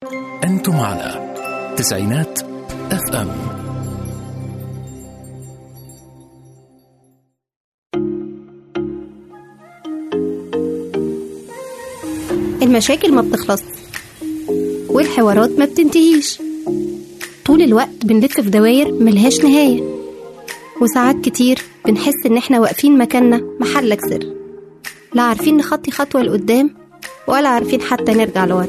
أنتم على تسعينات اف ام المشاكل ما بتخلص والحوارات ما بتنتهيش طول الوقت بنلف في دواير ملهاش نهاية وساعات كتير بنحس إن إحنا واقفين مكاننا محلك سر لا عارفين نخطي خطوة لقدام ولا عارفين حتى نرجع لورا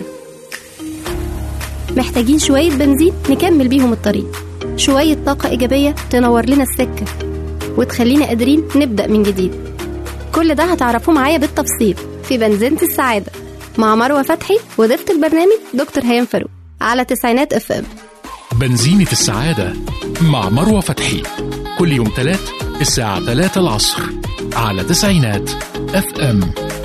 محتاجين شوية بنزين نكمل بيهم الطريق شوية طاقة إيجابية تنور لنا السكة وتخلينا قادرين نبدأ من جديد كل ده هتعرفوه معايا بالتفصيل في بنزينة السعادة مع مروة فتحي وضيفة البرنامج دكتور هيام فاروق على تسعينات اف ام بنزينة السعادة مع مروة فتحي كل يوم تلات الساعة 3 العصر على تسعينات اف ام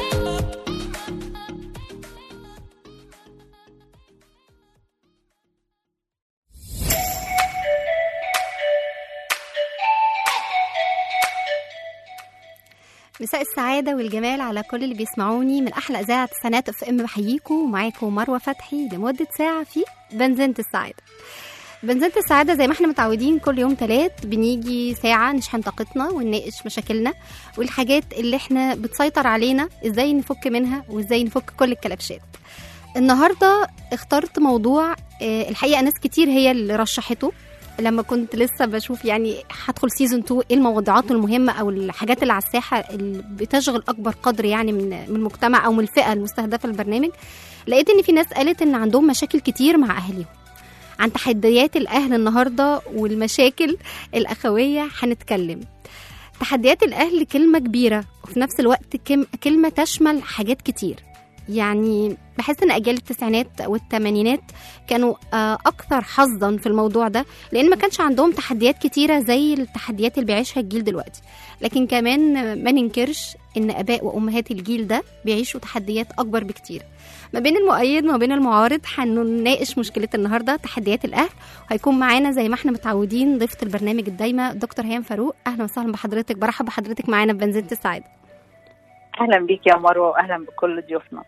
مساء السعادة والجمال على كل اللي بيسمعوني من أحلى إذاعة تسعينات اف ام بحييكم ومعاكم مروة فتحي لمدة ساعة في بنزينة السعادة بنزينة السعادة زي ما احنا متعودين كل يوم تلات بنيجي ساعة نشحن طاقتنا ونناقش مشاكلنا والحاجات اللي احنا بتسيطر علينا ازاي نفك منها وازاي نفك كل الكلبشات النهاردة اخترت موضوع آه، الحقيقة ناس كتير هي اللي رشحته لما كنت لسه بشوف يعني هدخل سيزون 2 ايه الموضوعات المهمة او الحاجات اللي على الساحة اللي بتشغل اكبر قدر يعني من من المجتمع او من الفئة المستهدفة للبرنامج لقيت ان في ناس قالت ان عندهم مشاكل كتير مع اهاليهم عن تحديات الأهل النهاردة والمشاكل الأخوية هنتكلم تحديات الأهل كلمة كبيرة وفي نفس الوقت كم- كلمة تشمل حاجات كتير يعني بحس ان اجيال التسعينات والثمانينات كانوا آه، اكثر حظا في الموضوع ده لان ما كانش عندهم تحديات كتيره زي التحديات اللي بيعيشها الجيل دلوقتي لكن كمان ما ننكرش ان اباء وامهات الجيل ده بيعيشوا تحديات اكبر بكتير ما بين المؤيد وما بين المعارض هنناقش مشكله النهارده تحديات الاهل وهيكون معانا زي ما احنا متعودين ضيفه البرنامج الدايمه دكتور هيام فاروق اهلا وسهلا بحضرتك برحب بحضرتك معانا في بنزينه السعاده اهلا بيك يا مروه واهلا بكل ضيوفنا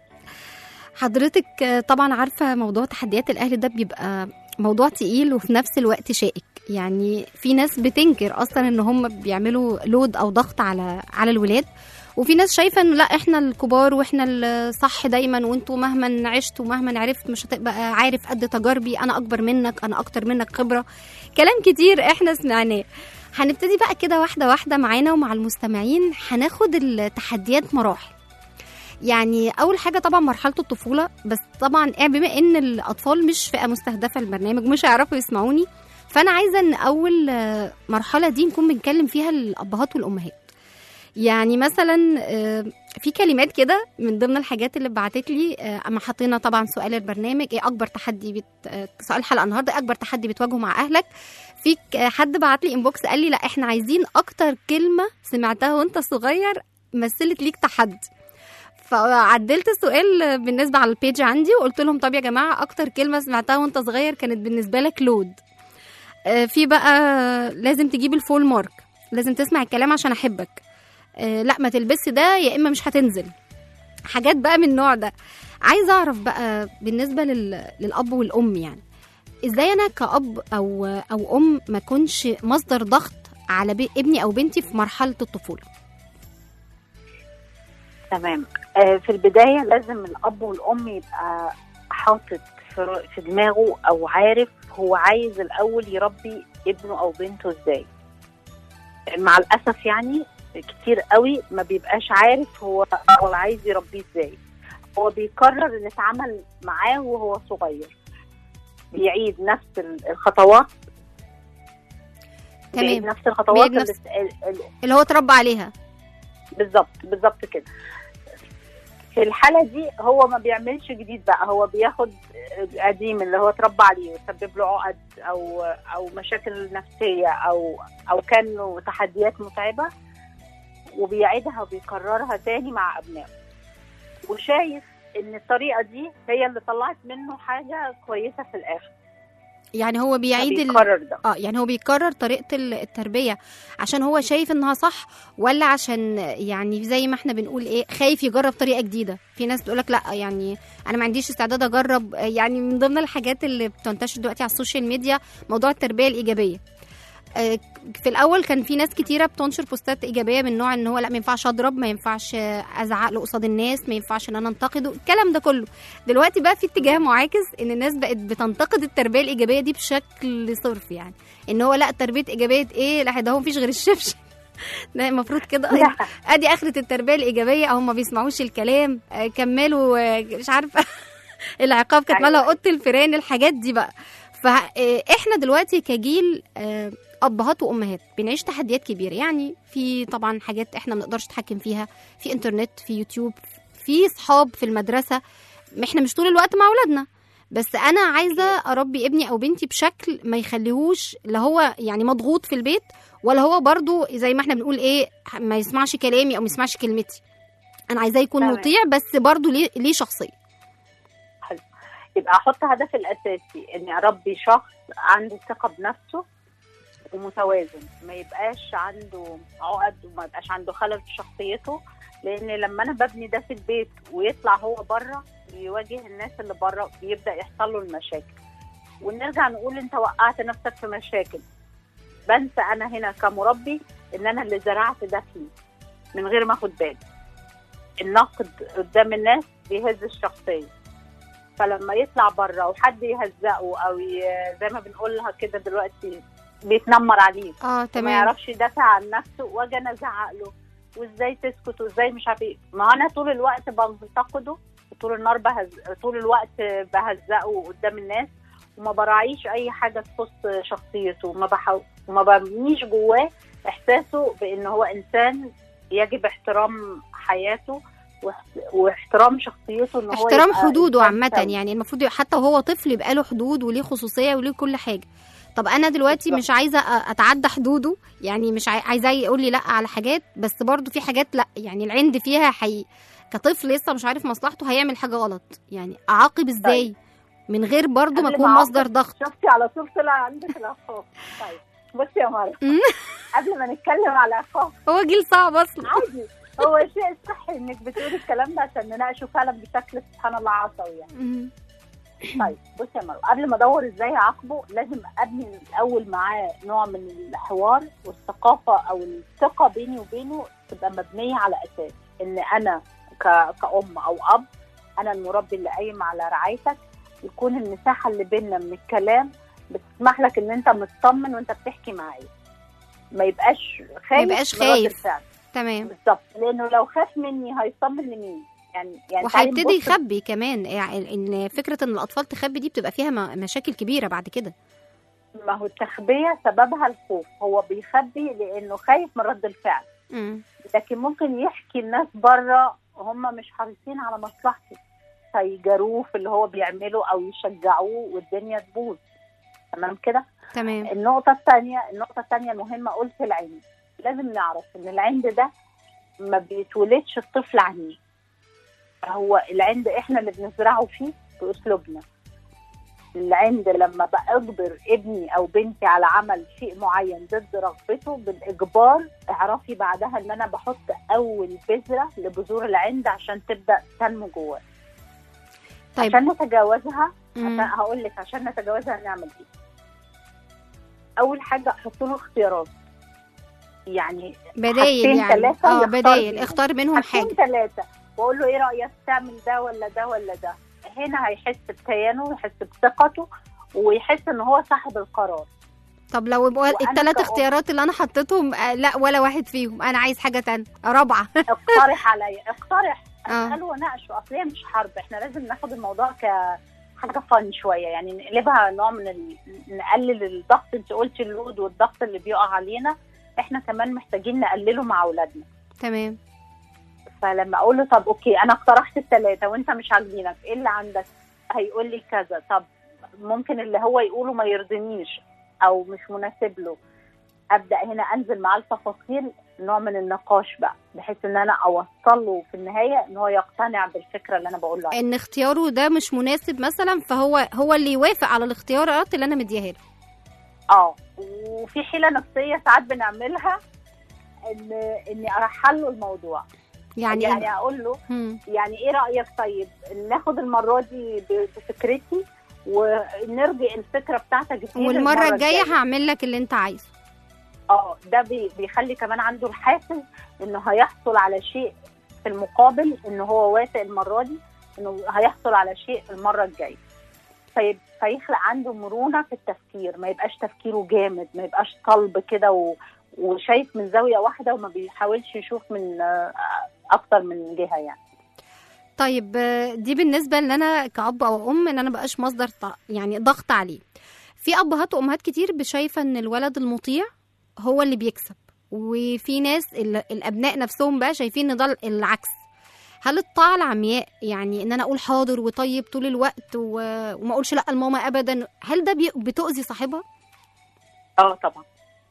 حضرتك آه، طبعا عارفه موضوع تحديات الاهل ده بيبقى موضوع تقيل وفي نفس الوقت شائك يعني في ناس بتنكر اصلا ان هم بيعملوا لود او ضغط على على الولاد وفي ناس شايفه ان لا احنا الكبار واحنا الصح دايما وانتوا مهما عشت ومهما عرفت مش هتبقى عارف قد تجاربي انا اكبر منك انا اكتر منك خبره كلام كتير احنا سمعناه هنبتدي بقى كده واحده واحده معانا ومع المستمعين هناخد التحديات مراحل يعني اول حاجه طبعا مرحله الطفوله بس طبعا إيه بما ان الاطفال مش فئه مستهدفه البرنامج مش هيعرفوا يسمعوني فانا عايزه ان اول آه، مرحله دي نكون بنتكلم فيها الابهات والامهات يعني مثلا آه، في كلمات كده من ضمن الحاجات اللي بعتت لي آه، اما حطينا طبعا سؤال البرنامج ايه اكبر تحدي بت... آه، سؤال الحلقه النهارده إيه اكبر تحدي بتواجهه مع اهلك في ك- آه، حد بعت لي انبوكس قال لي لا احنا عايزين اكتر كلمه سمعتها وانت صغير مثلت ليك تحدي فعدلت السؤال بالنسبه على البيج عندي وقلت لهم طب يا جماعه اكتر كلمه سمعتها وانت صغير كانت بالنسبه لك لود آه، في بقى لازم تجيب الفول مارك لازم تسمع الكلام عشان احبك آه، لا ما تلبسش ده يا اما مش هتنزل حاجات بقى من النوع ده عايزه اعرف بقى بالنسبه لل... للاب والام يعني ازاي انا كاب او او ام ما اكونش مصدر ضغط على بي... ابني او بنتي في مرحله الطفوله تمام آه في البدايه لازم الاب والام يبقى حاطط في في دماغه او عارف هو عايز الاول يربي ابنه او بنته ازاي مع الاسف يعني كتير قوي ما بيبقاش عارف هو هو عايز يربيه ازاي هو بيكرر اللي اتعمل معاه وهو صغير بيعيد نفس ال- الخطوات بيعيد تمام نفس الخطوات بيعيد نفس- اللي- اللي اللي هو اتربى عليها بالظبط بالظبط كده في الحالة دي هو ما بيعملش جديد بقى هو بياخد قديم اللي هو اتربى عليه ويسبب له عقد او او مشاكل نفسية او او كان له تحديات متعبة وبيعيدها وبيكررها تاني مع ابنائه وشايف ان الطريقة دي هي اللي طلعت منه حاجة كويسة في الاخر يعني هو بيعيد ال... بيكرر ده اه يعني هو بيكرر طريقه ال- التربيه عشان هو شايف انها صح ولا عشان يعني زي ما احنا بنقول ايه خايف يجرب طريقه جديده في ناس بتقولك لا يعني انا ما عنديش استعداد اجرب يعني من ضمن الحاجات اللي بتنتشر دلوقتي على السوشيال ميديا موضوع التربيه الايجابيه آه، في الاول كان في ناس كتيره بتنشر بوستات ايجابيه من نوع ان هو لا ما ينفعش اضرب ما ينفعش آه، ازعق له قصاد الناس ما ينفعش ان انا انتقده الكلام ده كله دلوقتي بقى في اتجاه معاكس ان الناس بقت بتنتقد التربيه الايجابيه دي بشكل صرف يعني ان هو لا تربيه ايجابيه ايه لا ده هو مفيش غير الشبشب ده المفروض كده لا. ادي اخره التربيه الايجابيه هم ما بيسمعوش الكلام آه، كملوا آه، مش عارفه العقاب كانت أيوة. مالها اوضه الفيران الحاجات دي بقى فاحنا دلوقتي كجيل آه، ابهات وامهات بنعيش تحديات كبيره يعني في طبعا حاجات احنا ما نقدرش نتحكم فيها في انترنت في يوتيوب في صحاب في المدرسه احنا مش طول الوقت مع اولادنا بس انا عايزه اربي ابني او بنتي بشكل ما يخليهوش لا هو يعني مضغوط في البيت ولا هو برضو زي ما احنا بنقول ايه ما يسمعش كلامي او ما يسمعش كلمتي انا عايزاه يكون تمام. مطيع بس برضو ليه ليه شخصيه يبقى احط هدف الاساسي اني اربي شخص عنده ثقه بنفسه ومتوازن ما يبقاش عنده عقد وما يبقاش عنده خلل في شخصيته لان لما انا ببني ده في البيت ويطلع هو بره بيواجه الناس اللي بره بيبدا يحصل له المشاكل ونرجع نقول انت وقعت نفسك في مشاكل بنسى انا هنا كمربي ان انا اللي زرعت ده فيه من غير ما اخد بالي النقد قدام الناس بيهز الشخصيه فلما يطلع بره وحد يهزقه او ي... زي ما بنقولها كده دلوقتي بيتنمر عليه اه ما تمام يعرفش يدافع عن نفسه واجي انا ازعق له وازاي تسكت وازاي مش عارف ايه ما انا طول الوقت بنتقده وطول النهار بهز... طول الوقت بهزقه قدام الناس وما براعيش اي حاجه تخص شخصيته وما بحاول وما ببنيش جواه احساسه بان هو انسان يجب احترام حياته واحت- واحترام شخصيته ان هو احترام يبقى حدوده إنسان عامة سوي. يعني المفروض يبقى حتى وهو طفل يبقى له حدود وليه خصوصية وليه كل حاجة طب انا دلوقتي بالظبط. مش عايزه أ- اتعدى حدوده يعني مش عاي- عايزاه يقول لي لا على حاجات بس برضو في حاجات لا يعني العند فيها حي كطفل لسه مش عارف مصلحته هيعمل حاجه غلط يعني اعاقب ازاي من غير برضو ما قبل اكون ما مصدر أعاقب، ضغط شفتي على طول طلع عندك العقاب طيب بصي يا مرة مم. قبل ما نتكلم على العقاب هو جيل صعب اصلا عادي هو شيء صحي انك بتقولي الكلام ده عشان نناقشه فعلا بشكل سبحان الله عصوي يعني مم. طيب بصي يا مروه قبل ما ادور ازاي اعاقبه لازم ابني الاول معاه نوع من الحوار والثقافه او الثقه بيني وبينه تبقى مبنيه على اساس ان انا ك- كأم او اب انا المربي اللي قايم على رعايتك يكون المساحه اللي بيننا من الكلام بتسمح لك ان انت مطمن وانت بتحكي معايا ما يبقاش خايف يبقاش من رد خايف. الفعل. تمام بالظبط لانه لو خاف مني هيطمن لمين يعني يعني تعالي وهيبتدي نبص يخبي كمان يعني ان فكره ان الاطفال تخبي دي بتبقى فيها م- مشاكل كبيره بعد كده ما هو التخبية سببها الخوف هو بيخبي لأنه خايف من رد الفعل مم. لكن ممكن يحكي الناس بره هم مش حريصين على مصلحته فيجاروه في اللي هو بيعمله أو يشجعوه والدنيا تبوظ تمام كده تمام النقطة الثانية النقطة الثانية المهمة قلت العند لازم نعرف إن العند ده ما بيتولدش الطفل عنيد هو العند إحنا اللي بنزرعه فيه بأسلوبنا العند لما بأجبر ابني أو بنتي على عمل شيء معين ضد رغبته بالإجبار اعرفي بعدها إن أنا بحط أول بذرة لبذور العند عشان تبدأ تنمو جواه طيب عشان نتجاوزها مم. عشان هقول لك عشان نتجاوزها نعمل ايه اول حاجه احط له اختيارات يعني بدايل حاجتين يعني تلاتة اه يختار بدايل فيهم. اختار منهم حاجه حاجتين ثلاثه واقول له ايه رايك تعمل ده ولا ده ولا ده هنا هيحس بكيانه ويحس بثقته ويحس ان هو صاحب القرار طب لو يبقوا وأنا الثلاث كأم- اختيارات اللي انا حطيتهم آه، لا ولا واحد فيهم انا عايز حاجه تانية رابعه اقترح عليا اقترح اه اساله وناقشه اصل هي مش حرب احنا لازم ناخد الموضوع ك حاجه فن شويه يعني نقلبها نوع من ال... نقلل الضغط انت قلتي اللود والضغط اللي بيقع علينا احنا كمان محتاجين نقلله مع اولادنا تمام فلما اقول له طب اوكي انا اقترحت الثلاثه وانت مش عاجبينك ايه اللي عندك هيقول لي كذا طب ممكن اللي هو يقوله ما يرضينيش او مش مناسب له ابدا هنا انزل مع التفاصيل نوع من النقاش بقى بحيث ان انا اوصل له في النهايه ان هو يقتنع بالفكره اللي انا بقول له عليها. ان اختياره ده مش مناسب مثلا فهو هو اللي يوافق على الاختيارات اللي انا مديها له اه وفي حيله نفسيه ساعات بنعملها ان اني ارحل له الموضوع يعني يعني اقول له مم. يعني ايه رايك طيب ناخد المره دي ب- بفكرتي ونرجع الفكره بتاعتك دي والمره الجايه هعمل لك اللي انت عايزه اه ده بي- بيخلي كمان عنده الحافز انه هيحصل على شيء في المقابل ان هو وافق المره دي انه هيحصل على شيء المره الجايه طيب فيخلق عنده مرونه في التفكير ما يبقاش تفكيره جامد ما يبقاش صلب كده و... وشايف من زاويه واحده وما بيحاولش يشوف من آه، اكتر من جهه يعني طيب آه، دي بالنسبه ان انا كأب او ام ان انا بقاش مصدر ط- يعني ضغط عليه في ابهات وامهات كتير شايفه ان الولد المطيع هو اللي بيكسب وفي ناس ال- الابناء نفسهم بقى شايفين ان ده العكس هل الطاعة العمياء يعني ان انا اقول حاضر وطيب طول الوقت و- وما اقولش لا لماما ابدا هل ده بي- بتؤذي صاحبها؟ اه طبعا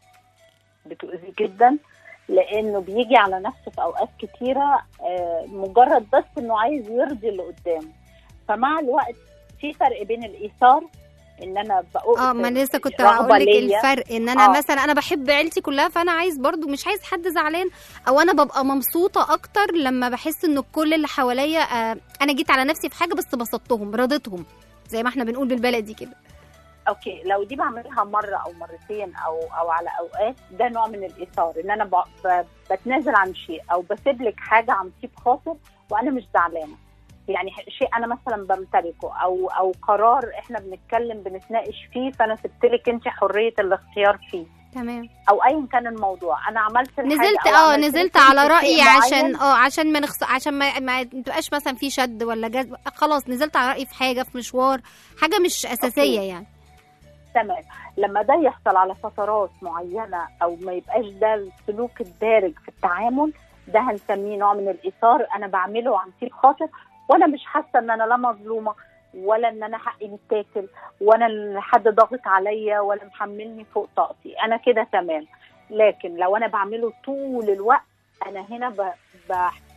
بتؤذي جدا لانه بيجي على نفسه في اوقات كتيره آه، مجرد بس انه عايز يرضي اللي قدامه فمع الوقت في فرق بين الايثار ان انا بقول اه ما أنا لسه كنت رغبة هقول لك ليا. الفرق ان انا آه. مثلا انا بحب عيلتي كلها فانا عايز برضو مش عايز حد زعلان او انا ببقى مبسوطه اكتر لما بحس ان كل اللي حواليا آه انا جيت على نفسي في حاجه بس بسطتهم رضيتهم زي ما احنا بنقول بالبلدي كده اوكي لو دي بعملها مره او مرتين او او على اوقات ده نوع من الايثار ان انا ب... ب... بتنازل عن شيء او بسيب لك حاجه عن طيب خاطر وانا مش زعلانه يعني ح- شيء انا مثلا بمتلكه او او قرار احنا بنتكلم بنتناقش فيه فانا سبت لك انت حريه الاختيار فيه تمام او ايا كان الموضوع انا عملت الحاجة نزلت أو اه عملت نزلت لك على شيء رايي معين. عشان اه عشان ما نخص عشان ما ما تبقاش مثلا في شد ولا جذب خلاص نزلت على رايي في حاجه في مشوار حاجه مش اساسيه أوكي. يعني تمام لما ده يحصل على فترات معينه او ما يبقاش ده السلوك الدارج في التعامل ده هنسميه نوع من الايثار انا بعمله عن طيب خاطر وانا مش حاسه ان انا لا مظلومه ولا ان انا حقي متاكل ولا ان حد ضاغط عليا ولا محملني فوق طاقتي انا كده تمام لكن لو انا بعمله طول الوقت انا هنا ب... ب...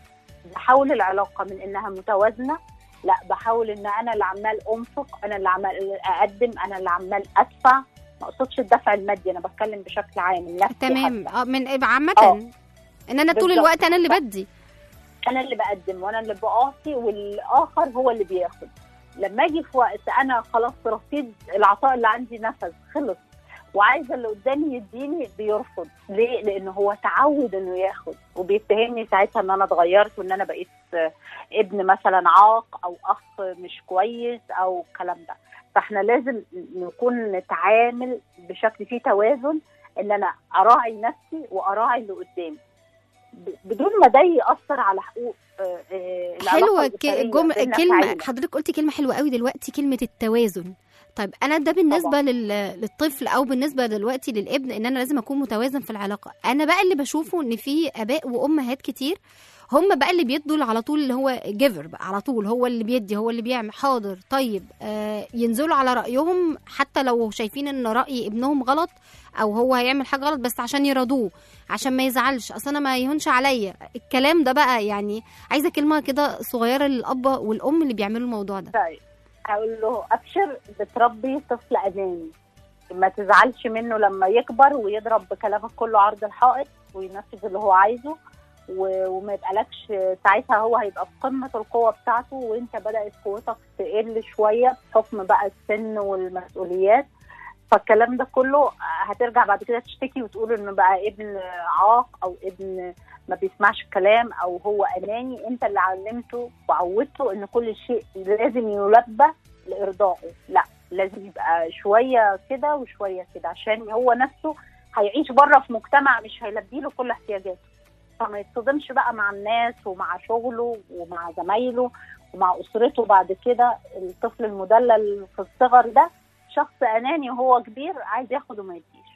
بحول العلاقه من انها متوازنه لا بحاول ان انا اللي عمال انفق انا اللي عمال اقدم انا اللي عمال ادفع ما اقصدش الدفع المادي انا بتكلم بشكل عام النفسي تمام حتى. اه من عامه آه. ان انا طول بالظبط. الوقت انا اللي بدي انا اللي بقدم وانا اللي بعطي والاخر هو اللي بياخد لما اجي في وقت انا خلاص رصيد العطاء اللي عندي نفذ خلص وعايزه اللي قدامي يديني بيرفض ليه لان هو تعود انه ياخد وبيتهمني ساعتها ان انا اتغيرت وان انا بقيت آه، ابن مثلا عاق او اخ مش كويس او الكلام ده فاحنا لازم نكون نتعامل بشكل فيه توازن ان انا اراعي نفسي واراعي اللي قدامي ب- بدون ما ده ياثر على حقوق آه، آه، العلاقة حلوه ك- الأسرية جم... بيننا كلمه كعيلة. حضرتك قلتي كلمه حلوه قوي دلوقتي كلمه التوازن طيب انا ده بالنسبه طبعاً. لل... للطفل او بالنسبه دلوقتي للابن ان انا لازم اكون متوازن في العلاقه انا بقى اللي بشوفه ان في اباء وامهات كتير هم بقى اللي بيدوا على طول اللي هو جيفر بقى على طول هو اللي بيدي هو اللي بيعمل حاضر طيب آه ينزلوا على رايهم حتى لو شايفين ان راي ابنهم غلط او هو هيعمل حاجه غلط بس عشان يرضوه عشان ما يزعلش اصل انا ما يهونش عليا الكلام ده بقى يعني عايزه كلمه كده صغيره للاب والام اللي بيعملوا الموضوع ده طيب هقول له ابشر بتربي طفل اناني ما تزعلش منه لما يكبر ويضرب بكلامك كله عرض الحائط وينفذ اللي هو عايزه و- وما يبقالكش ساعتها هو هيبقى في قمه القوه بتاعته وانت بدات قوتك تقل شويه بحكم بقى السن والمسؤوليات فالكلام ده كله هترجع بعد كده تشتكي وتقول انه بقى ابن عاق او ابن ما بيسمعش الكلام او هو اناني انت اللي علمته وعودته ان كل شيء لازم يلبى لارضائه لا لازم يبقى شويه كده وشويه كده عشان هو نفسه هيعيش بره في مجتمع مش هيلبي له كل احتياجاته فما يتصدمش بقى مع الناس ومع شغله ومع زمايله ومع اسرته بعد كده الطفل المدلل في الصغر ده شخص اناني وهو كبير عايز ياخد وما يديش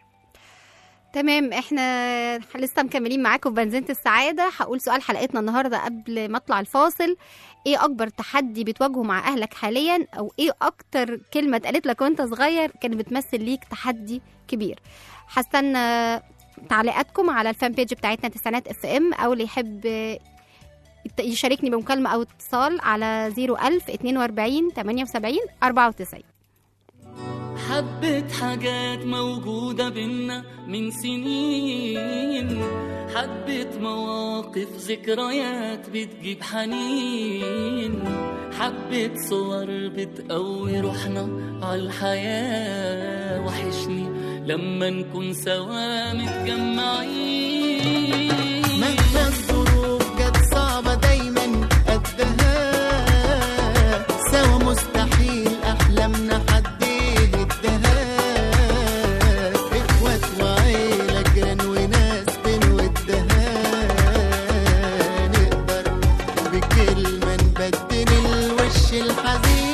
تمام احنا لسه مكملين معاكم في بنزينة السعادة هقول سؤال حلقتنا النهاردة قبل ما اطلع الفاصل ايه اكبر تحدي بتواجهه مع اهلك حاليا او ايه اكتر كلمة اتقالت لك وانت صغير كانت بتمثل ليك تحدي كبير هستنى تعليقاتكم على الفان بيج بتاعتنا تسعينات اف ام او اللي يحب آه، يت- يشاركني بمكالمه او اتصال على 01000 42 78 94 حبة حاجات موجودة بينا من سنين حبة مواقف ذكريات بتجيب حنين حبة صور بتقوي روحنا عالحياة وحشني لما نكون سوا متجمعين مهما الظروف جت صعبة دايما قدها سوا مستحيل أحلامنا حد يهدها إخوات وعيلة جيران وناس بنودها نقدر بكلمة نبدل الوش الحزين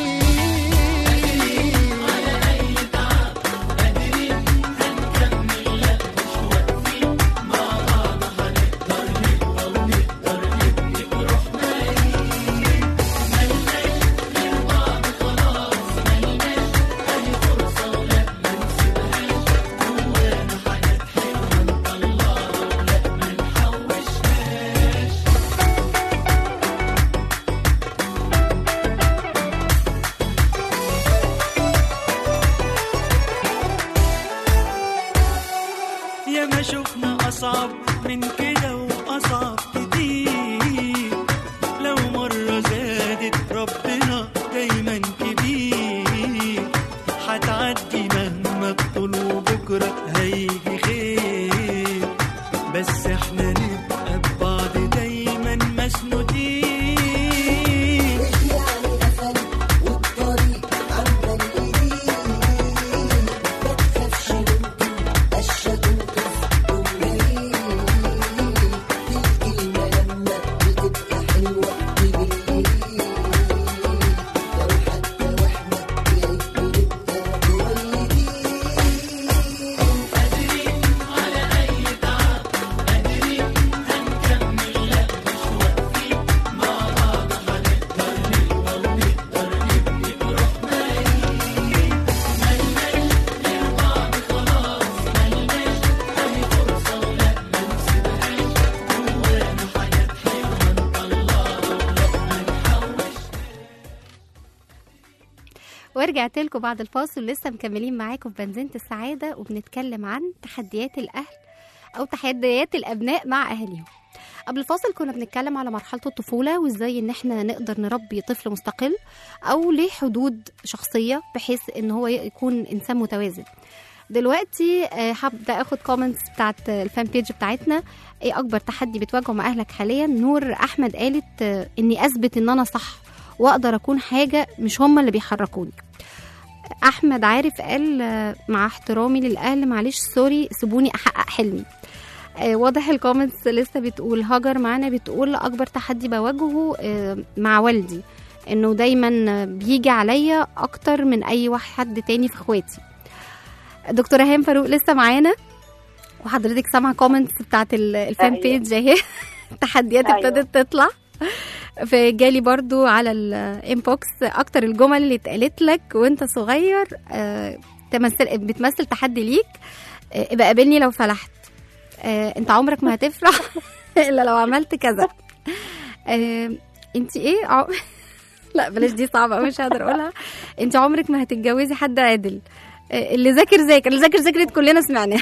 يا ما شفنا أصعب من كده وأصعب كتير لو مرة زادت ربنا دايما كبير هتعدي مهما تطول وبكرة هيجي خير بس احنا نبقى ببعض دايما مسنودين ورجعت لكم بعد الفاصل لسه مكملين معاكم في بنزينة السعادة وبنتكلم عن تحديات الأهل أو تحديات الأبناء مع أهاليهم قبل الفاصل كنا بنتكلم على مرحلة الطفولة وازاي ان احنا نقدر نربي طفل مستقل او ليه حدود شخصية بحيث ان هو يكون انسان متوازن دلوقتي آه، هبدا اخد كومنتس بتاعت الفان بيج بتاعتنا ايه اكبر تحدي بتواجهه مع اهلك حاليا نور احمد قالت آه، اني اثبت ان انا صح واقدر اكون حاجه مش هم اللي بيحركوني احمد عارف قال آه، مع احترامي للاهل معلش سوري سيبوني احقق حلمي آه، واضح الكومنتس لسه بتقول هاجر معانا بتقول اكبر تحدي بواجهه آه، مع والدي انه دايما آه، بيجي عليا اكتر من اي واحد حد تاني في اخواتي دكتوره هام فاروق لسه معانا وحضرتك سامعه كومنتس بتاعت ال- الفان أيوة. بيج اهي التحديات أيوة. ابتدت تطلع فجالي برضو على الانبوكس اكتر الجمل اللي اتقالت لك وانت صغير آه، تمثل بتمثل تحدي ليك آه، ابقى قابلني لو فلحت آه، انت عمرك ما هتفرح الا لو عملت كذا آه، انت ايه ع- لا بلاش دي صعبه أوي، مش هقدر اقولها انت عمرك ما هتتجوزي حد عادل آه، اللي ذاكر ذاكر اللي ذاكر ذاكر دي كلنا سمعناها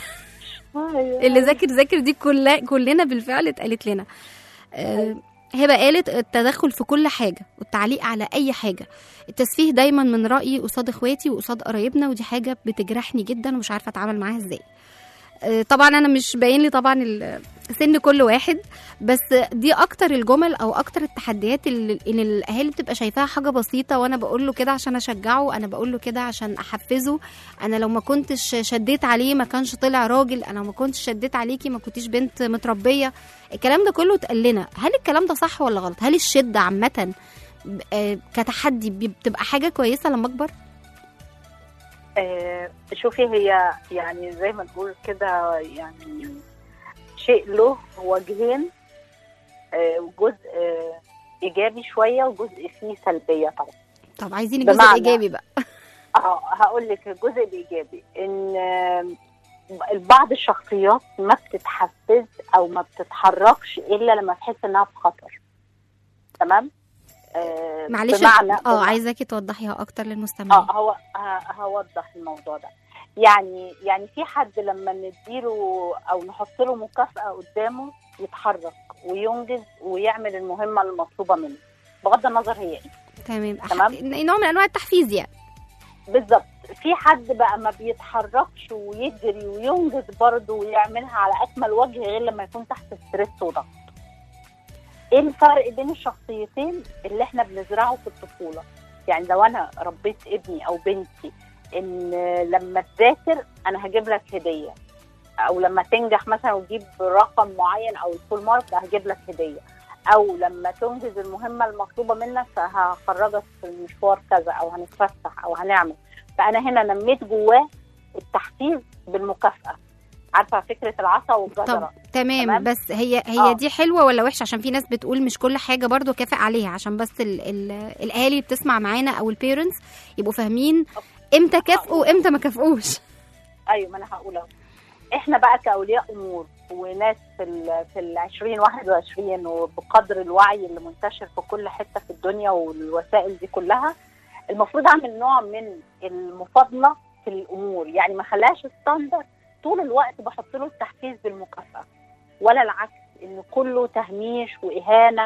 اللي ذاكر ذاكر دي كلها كلنا بالفعل اتقالت لنا آه، هبه قالت التدخل في كل حاجه والتعليق على اي حاجه التسفيه دايما من رايي قصاد اخواتي وقصاد قرايبنا ودي حاجه بتجرحني جدا ومش عارفه اتعامل معاها ازاي آه، طبعا انا مش باين لي طبعا ال- سن كل واحد بس دي اكتر الجمل او اكتر التحديات اللي اللي الاهالي بتبقى شايفاها حاجه بسيطه وانا بقول له كده عشان اشجعه انا بقول له كده عشان احفزه انا لو ما كنتش شديت عليه ما كانش طلع راجل انا لو ما كنتش شديت عليكي ما كنتيش بنت متربيه الكلام ده كله اتقال لنا هل الكلام ده صح ولا غلط هل الشده عامه ب- آه، كتحدي بتبقى حاجه كويسه لما اكبر آه، شوفي هي يعني زي ما نقول كده يعني شيء له وجهين آه، وجزء آه، ايجابي شويه وجزء فيه سلبيه طبعا طب عايزين الجزء بمعنى- الايجابي بقى اه هقول لك الجزء الايجابي ان آه، بعض الشخصيات ما بتتحفز او ما بتتحركش الا لما تحس انها في خطر تمام آه معلش بمعنى اه عايزاكي توضحيها اكتر للمستمعين اه هو ه- هوضح الموضوع ده يعني يعني في حد لما نديله او نحط له مكافاه قدامه يتحرك وينجز ويعمل المهمه المطلوبه منه بغض النظر هي ايه تمام تمام. أح- نوع من انواع التحفيز يعني بالظبط في حد بقى ما بيتحركش ويجري وينجز برضه ويعملها على اكمل وجه غير لما يكون تحت ستريس وضغط ايه الفرق بين الشخصيتين اللي احنا بنزرعه في الطفوله يعني لو انا ربيت ابني او بنتي ان لما تذاكر انا هجيب لك هديه او لما تنجح مثلا وتجيب رقم معين او الفول مارك هجيب لك هديه او لما تنجز المهمه المطلوبه منك فهخرجك في المشوار كذا او هنتفسح او هنعمل فانا هنا نميت جواه التحفيز بالمكافاه عارفه فكره العصا والجزره طب تمام, تمام؟ بس هي هي آه. دي حلوه ولا وحشه عشان في ناس بتقول مش كل حاجه برضو كافئ عليها عشان بس ال ال الاهالي اللي بتسمع معانا او البيرنتس يبقوا فاهمين امتى كافئوا وامتى ما كافئوش ايوه ما انا هقول اهو احنا بقى كاولياء امور وناس في ال في ال 2021 وبقدر الوعي اللي منتشر في كل حته في الدنيا والوسائل دي كلها المفروض اعمل نوع من المفاضله في الامور يعني ما خلاش ستاندر طول الوقت بحط له التحفيز بالمكافاه ولا العكس ان كله تهميش واهانه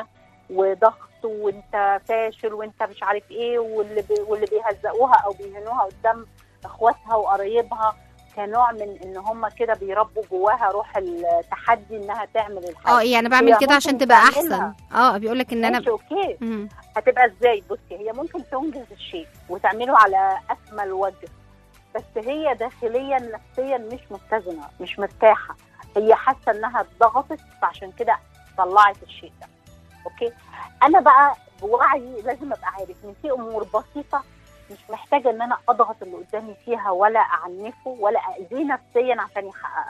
وضغط وانت فاشل وانت مش عارف ايه واللي بي واللي بيهزقوها او بيهنوها قدام اخواتها وقرايبها كنوع من ان هم كده بيربوا جواها روح التحدي انها تعمل الحاجه اه يعني بعمل هي كده عشان ممكن تبقى تعملها. احسن اه بيقول لك ان انا ماشي اوكي مم. هتبقى ازاي بصي هي ممكن تنجز الشيء وتعمله على اكمل وجه بس هي داخليا نفسيا مش متزنه مش مرتاحه هي حاسه انها اتضغطت فعشان كده طلعت الشيء ده اوكي انا بقى بوعي لازم ابقى عارف ان في امور بسيطه مش محتاجه ان انا اضغط اللي قدامي فيها ولا اعنفه ولا اذيه نفسيا عشان يحققها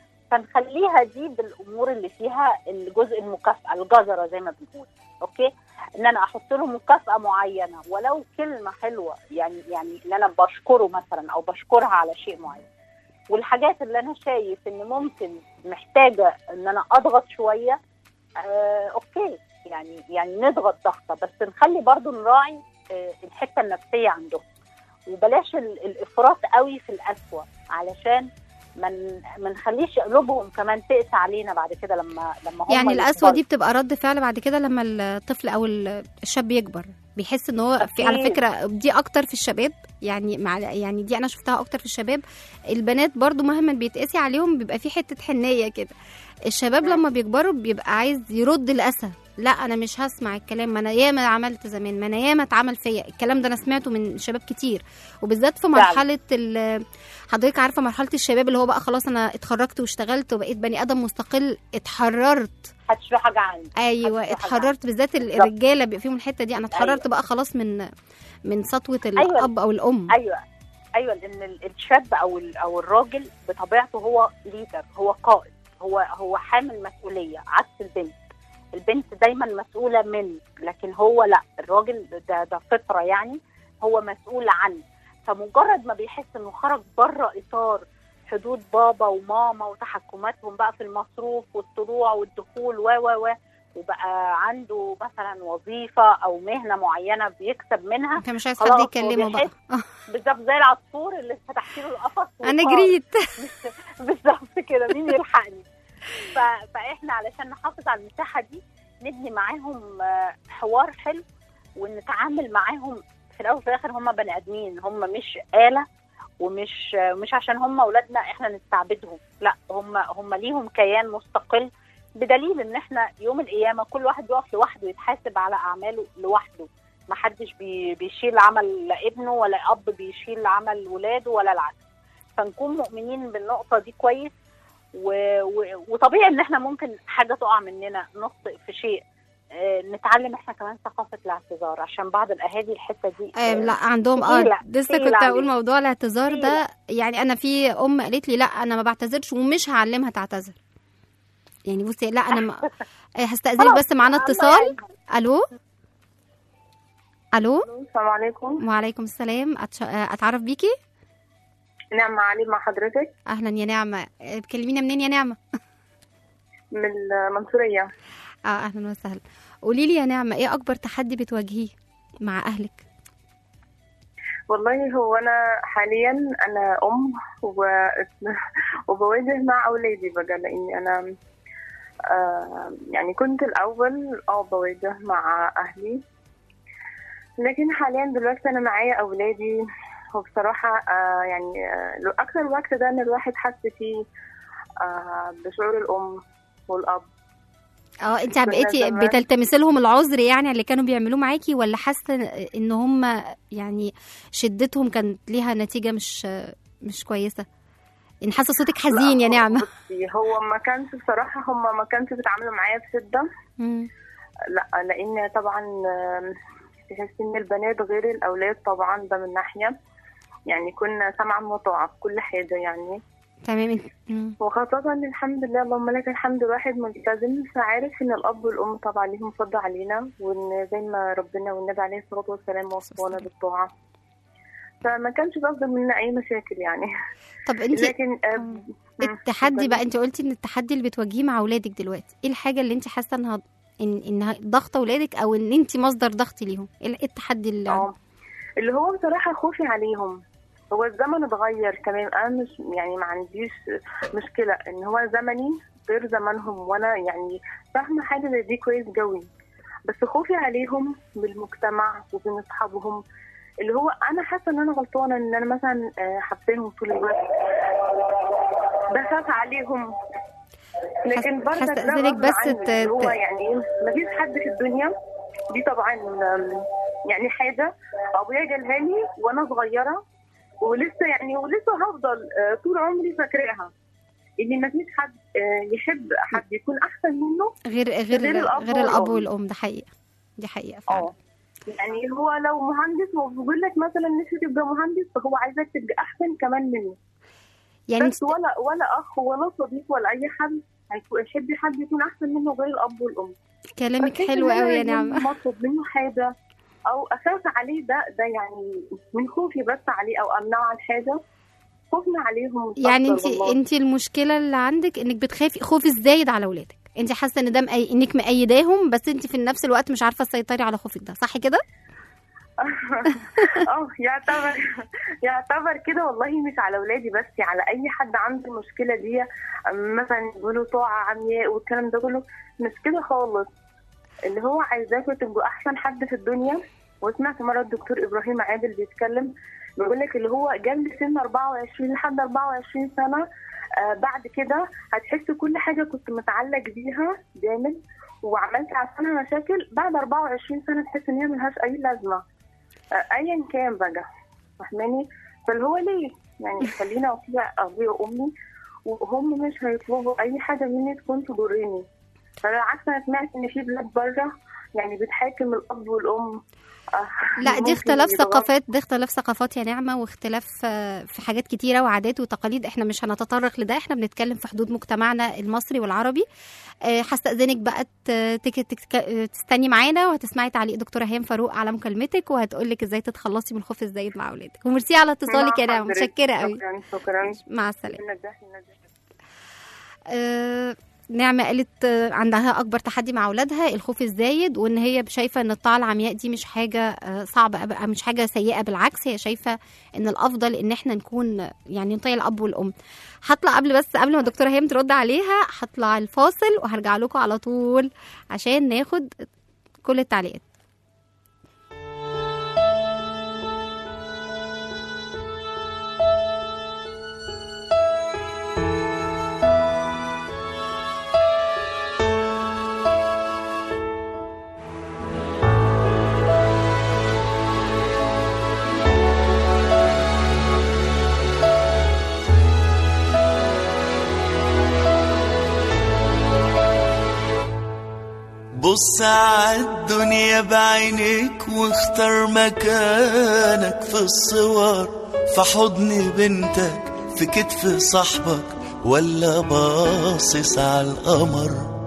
فنخليها دي بالامور اللي فيها الجزء المكافاه الجزره زي ما بنقول اوكي ان انا احط له مكافاه معينه ولو كلمه حلوه يعني يعني ان انا بشكره مثلا او بشكرها على شيء معين والحاجات اللي انا شايف ان ممكن محتاجه ان انا اضغط شويه آه اوكي يعني يعني نضغط ضغطه بس نخلي برضو نراعي آه الحته النفسيه عندهم وبلاش ال- الافراط قوي في القسوه علشان ما ن- ما نخليش قلوبهم كمان تقسى علينا بعد كده لما لما هم يعني القسوه يكبروا. دي بتبقى رد فعل بعد كده لما الطفل او ال- الشاب يكبر بيحس ان هو في على أكيد. فكره دي اكتر في الشباب يعني مع يعني دي انا شفتها اكتر في الشباب البنات برضو مهما بيتقسي عليهم بيبقى في حته حنيه كده الشباب مم. لما بيكبروا بيبقى عايز يرد الاسى لا انا مش هسمع الكلام ما انا ياما عملت زمان ما انا ياما اتعمل فيا الكلام ده انا سمعته من شباب كتير وبالذات في فعلا. مرحله ال- حضرتك عارفه مرحله الشباب اللي هو بقى خلاص انا اتخرجت واشتغلت وبقيت بني ادم مستقل اتحررت محدش له حاجه عندي ايوه محدش له حاجة اتحررت بالذات ال- بالظبط. الرجاله بيبقى فيهم الحته دي انا اتحررت أيوة. بقى خلاص من من سطوه أيوة. الاب او الام ايوه ايوه لان ال- الشاب او ال- او الراجل بطبيعته هو ليدر هو قائد هو هو حامل مسؤوليه عكس البنت البنت دايما مسؤوله من لكن هو لا الراجل ده ده فطره يعني هو مسؤول عن فمجرد ما بيحس انه خرج بره اطار حدود بابا وماما وتحكماتهم بقى في المصروف والطلوع والدخول و و و وبقى عنده مثلا وظيفه او مهنه معينه بيكسب منها انت مش عايز خلاص حد هو يكلمه بقى بيحس بالظبط زي العصفور اللي فتحت له القفص انا وطار. جريت بالظبط كده مين يلحقني ف... فاحنا علشان نحافظ على المساحه دي نبني معاهم آه، حوار حلو ونتعامل معاهم في الاول وفي الاخر هم بني ادمين هم مش اله ومش آه، مش عشان هم اولادنا احنا نستعبدهم لا هم هم ليهم كيان مستقل بدليل ان احنا يوم القيامه كل واحد يقف لوحده يتحاسب على اعماله لوحده ما حدش بي بيشيل عمل ابنه ولا اب بيشيل عمل ولاده ولا العكس فنكون مؤمنين بالنقطه دي كويس و... و... وطبيعي ان احنا ممكن حاجه تقع مننا نخطئ في شيء آه، نتعلم احنا كمان ثقافه الاعتذار عشان بعض الاهالي الحته دي آه لا عندهم اه تقيلة، لسه تقيلة كنت هقول عليهم. موضوع الاعتذار ده تقيلة. يعني انا في ام قالت لي لا انا ما بعتذرش ومش هعلمها تعتذر يعني بصي لا انا ما... آه، هستأذنك خلاص، بس معانا أهم اتصال الو الو السلام عليكم وعليكم السلام أتش... آه، اتعرف بيكي نعمة علي مع حضرتك اهلا يا نعمه آه، بتكلمينا منين يا نعمه من المنصورية اه اهلا وسهلا قولي لي يا نعمه ايه اكبر تحدي بتواجهيه مع اهلك والله هو أنا حاليا أنا أم و... وبواجه مع أولادي بقى لأني أنا آه يعني كنت الأول اه بواجه مع أهلي لكن حاليا دلوقتي أنا معايا أولادي وبصراحة آه يعني آه أكثر الوقت ده إن الواحد حس فيه آه بشعور الأم والأب اه انت كنا بقيتي زمان- بتلتمسي لهم العذر يعني اللي كانوا بيعملوه معاكي ولا حاسه ان هم يعني شدتهم كانت ليها نتيجه مش مش كويسه ان حاسه صوتك حزين يا لا، هو- نعمه بصي، هو ما كانش بصراحة هم ما كانش بيتعاملوا معايا بشدة مم. لا لان طبعا آم، تحس ان البنات غير الاولاد طبعا ده من ناحيه يعني كنا سمعا وطاعه في كل حاجه يعني تمام انت- مم. وخاصة إن الحمد لله اللهم لك الحمد الواحد ملتزم فعارف إن الأب والأم طبعا ليهم فضل علينا وإن زي ما ربنا والنبي عليه الصلاة والسلام وصفونا بالطاعة فما كانش بيفضل منا أي مشاكل يعني طب انت لكن آه، مم، التحدي اتفضلي. بقى انت قلتي ان التحدي اللي بتواجهيه مع اولادك دلوقتي ايه الحاجه اللي انت حاسه انها ان انها ضغط اولادك او ان انت مصدر ضغط ليهم ايه التحدي اللي اه اللي هو بصراحة خوفي عليهم هو الزمن اتغير تمام انا مش يعني ما عنديش مشكلة ان هو زمني غير زمانهم وانا يعني فاهمة حاجة زي دي كويس قوي بس خوفي عليهم بالمجتمع وبين اصحابهم اللي هو انا حاسة ان انا غلطانة ان انا مثلا آه، حبساهم طول الوقت بخاف عليهم لكن برضه حاسة ده إذنك غصب بس عني. ت- اللي هو ت- يعني ما فيش حد في الدنيا دي طبعا آم، يعني حاجه ابويا جالها لي وانا صغيره ولسه يعني ولسه هفضل آه، طول عمري فاكراها ان ما فيش حد آه، يحب حد يكون احسن منه غير غير غير الأب غير الاب والأم. والام ده حقيقه دي حقيقه فعلا اه يعني هو لو مهندس وبيقول لك مثلا نفسي تبقى مهندس فهو عايزك تبقى احسن كمان منه يعني بس ولا ولا اخ ولا صديق ولا اي حد هيكون- يحب حد يكون احسن منه غير الاب والام كلامك فكيف حلو إن أنا قوي يا يوم نعمه ما اطلب منه حاجه او اخاف عليه ده ده يعني من خوفي بس عليه او امنعه عن حاجه خوفنا عليهم مش يعني أكتر انت والله. انت المشكله اللي عندك انك بتخافي خوف الزايد على اولادك انت حاسه ان ده مأي... انك مأيداهم بس انت في نفس الوقت مش عارفه تسيطري على خوفك ده صح كده اه يعتبر يعتبر كده والله مش على اولادي بس على اي حد عنده المشكله دي مثلا يقولوا طاعه عمياء والكلام ده كله مش كده خالص اللي هو عايزاكم تبقوا احسن حد في الدنيا وسمعت مره الدكتور ابراهيم عادل بيتكلم بيقول لك اللي هو جنب سن 24 لحد 24 سنه آه بعد كده هتحس كل حاجه كنت متعلق بيها جامد وعملت عشانها مشاكل بعد 24 سنه تحس ان هي ملهاش اي لازمه آه، ايا كان بقى فاهماني فاللي هو ليه يعني خلينا اطيع ابويا وامي وهم مش هيطلبوا اي حاجه مني تكون تضرني فبالعكس انا سمعت ان في بلاد بره يعني بتحاكم الاب والام آه، لا دي ممكن اختلاف يضغطوا. ثقافات دي اختلاف ثقافات يا نعمة واختلاف آه، في حاجات كتيرة وعادات وتقاليد احنا مش هنتطرق لده احنا بنتكلم في حدود مجتمعنا المصري والعربي آه، هستأذنك بقى ت- تك- تك- تستني معانا وهتسمعي تعليق دكتورة هيام فاروق على مكالمتك وهتقول لك ازاي تتخلصي من الخوف الزايد مع اولادك وميرسي على اتصالك يا مع نعمة حضرتك. متشكرة قوي شكرا شكرا مع السلامة النجاح النجاح آه، نعمة قالت آه، عندها أكبر تحدي مع أولادها الخوف الزايد وإن هي شايفة إن الطاعة العمياء دي مش حاجة آه، صعبة أبقى مش حاجة سيئة بالعكس هي شايفة إن الأفضل إن إحنا نكون آه، يعني نطيع الأب والأم هطلع قبل بس قبل ما الدكتورة هيم ترد عليها هطلع الفاصل وهرجع لكم على طول عشان ناخد كل التعليقات بص عالدنيا بعينيك واختار مكانك في الصور في حضن بنتك في كتف صاحبك ولا باصص على القمر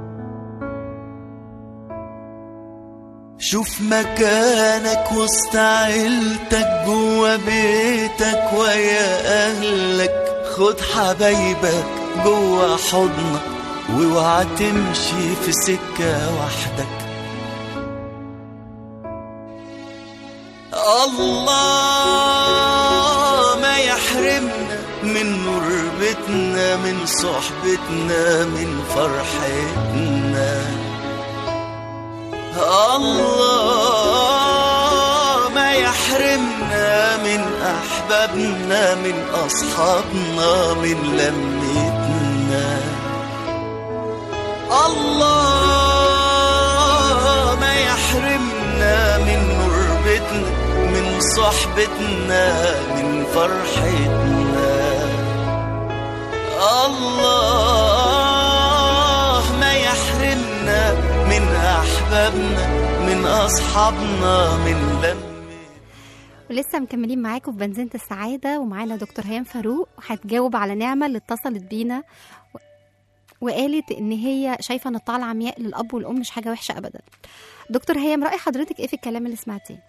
شوف مكانك وسط عيلتك جوا بيتك ويا خد حبايبك جوا حضنك واوعى تمشي في سكة وحدك الله ما يحرمنا من نور بيتنا من صحبتنا من فرحتنا الله ما يحرمنا من أحبابنا من أصحابنا من لمتنا الله ما يحرمنا من قربتنا من صحبتنا من فرحتنا الله ما يحرمنا من أحبابنا من أصحابنا من لمتنا ولسه مكملين معاكم في بنزينة السعادة ومعانا دكتور هيام فاروق هتجاوب على نعمة اللي اتصلت بينا و- وقالت ان هي شايفة ان الطاعة العمياء للأب والأم مش حاجة وحشة أبدا دكتور هيام رأي حضرتك ايه في الكلام اللي سمعتيه؟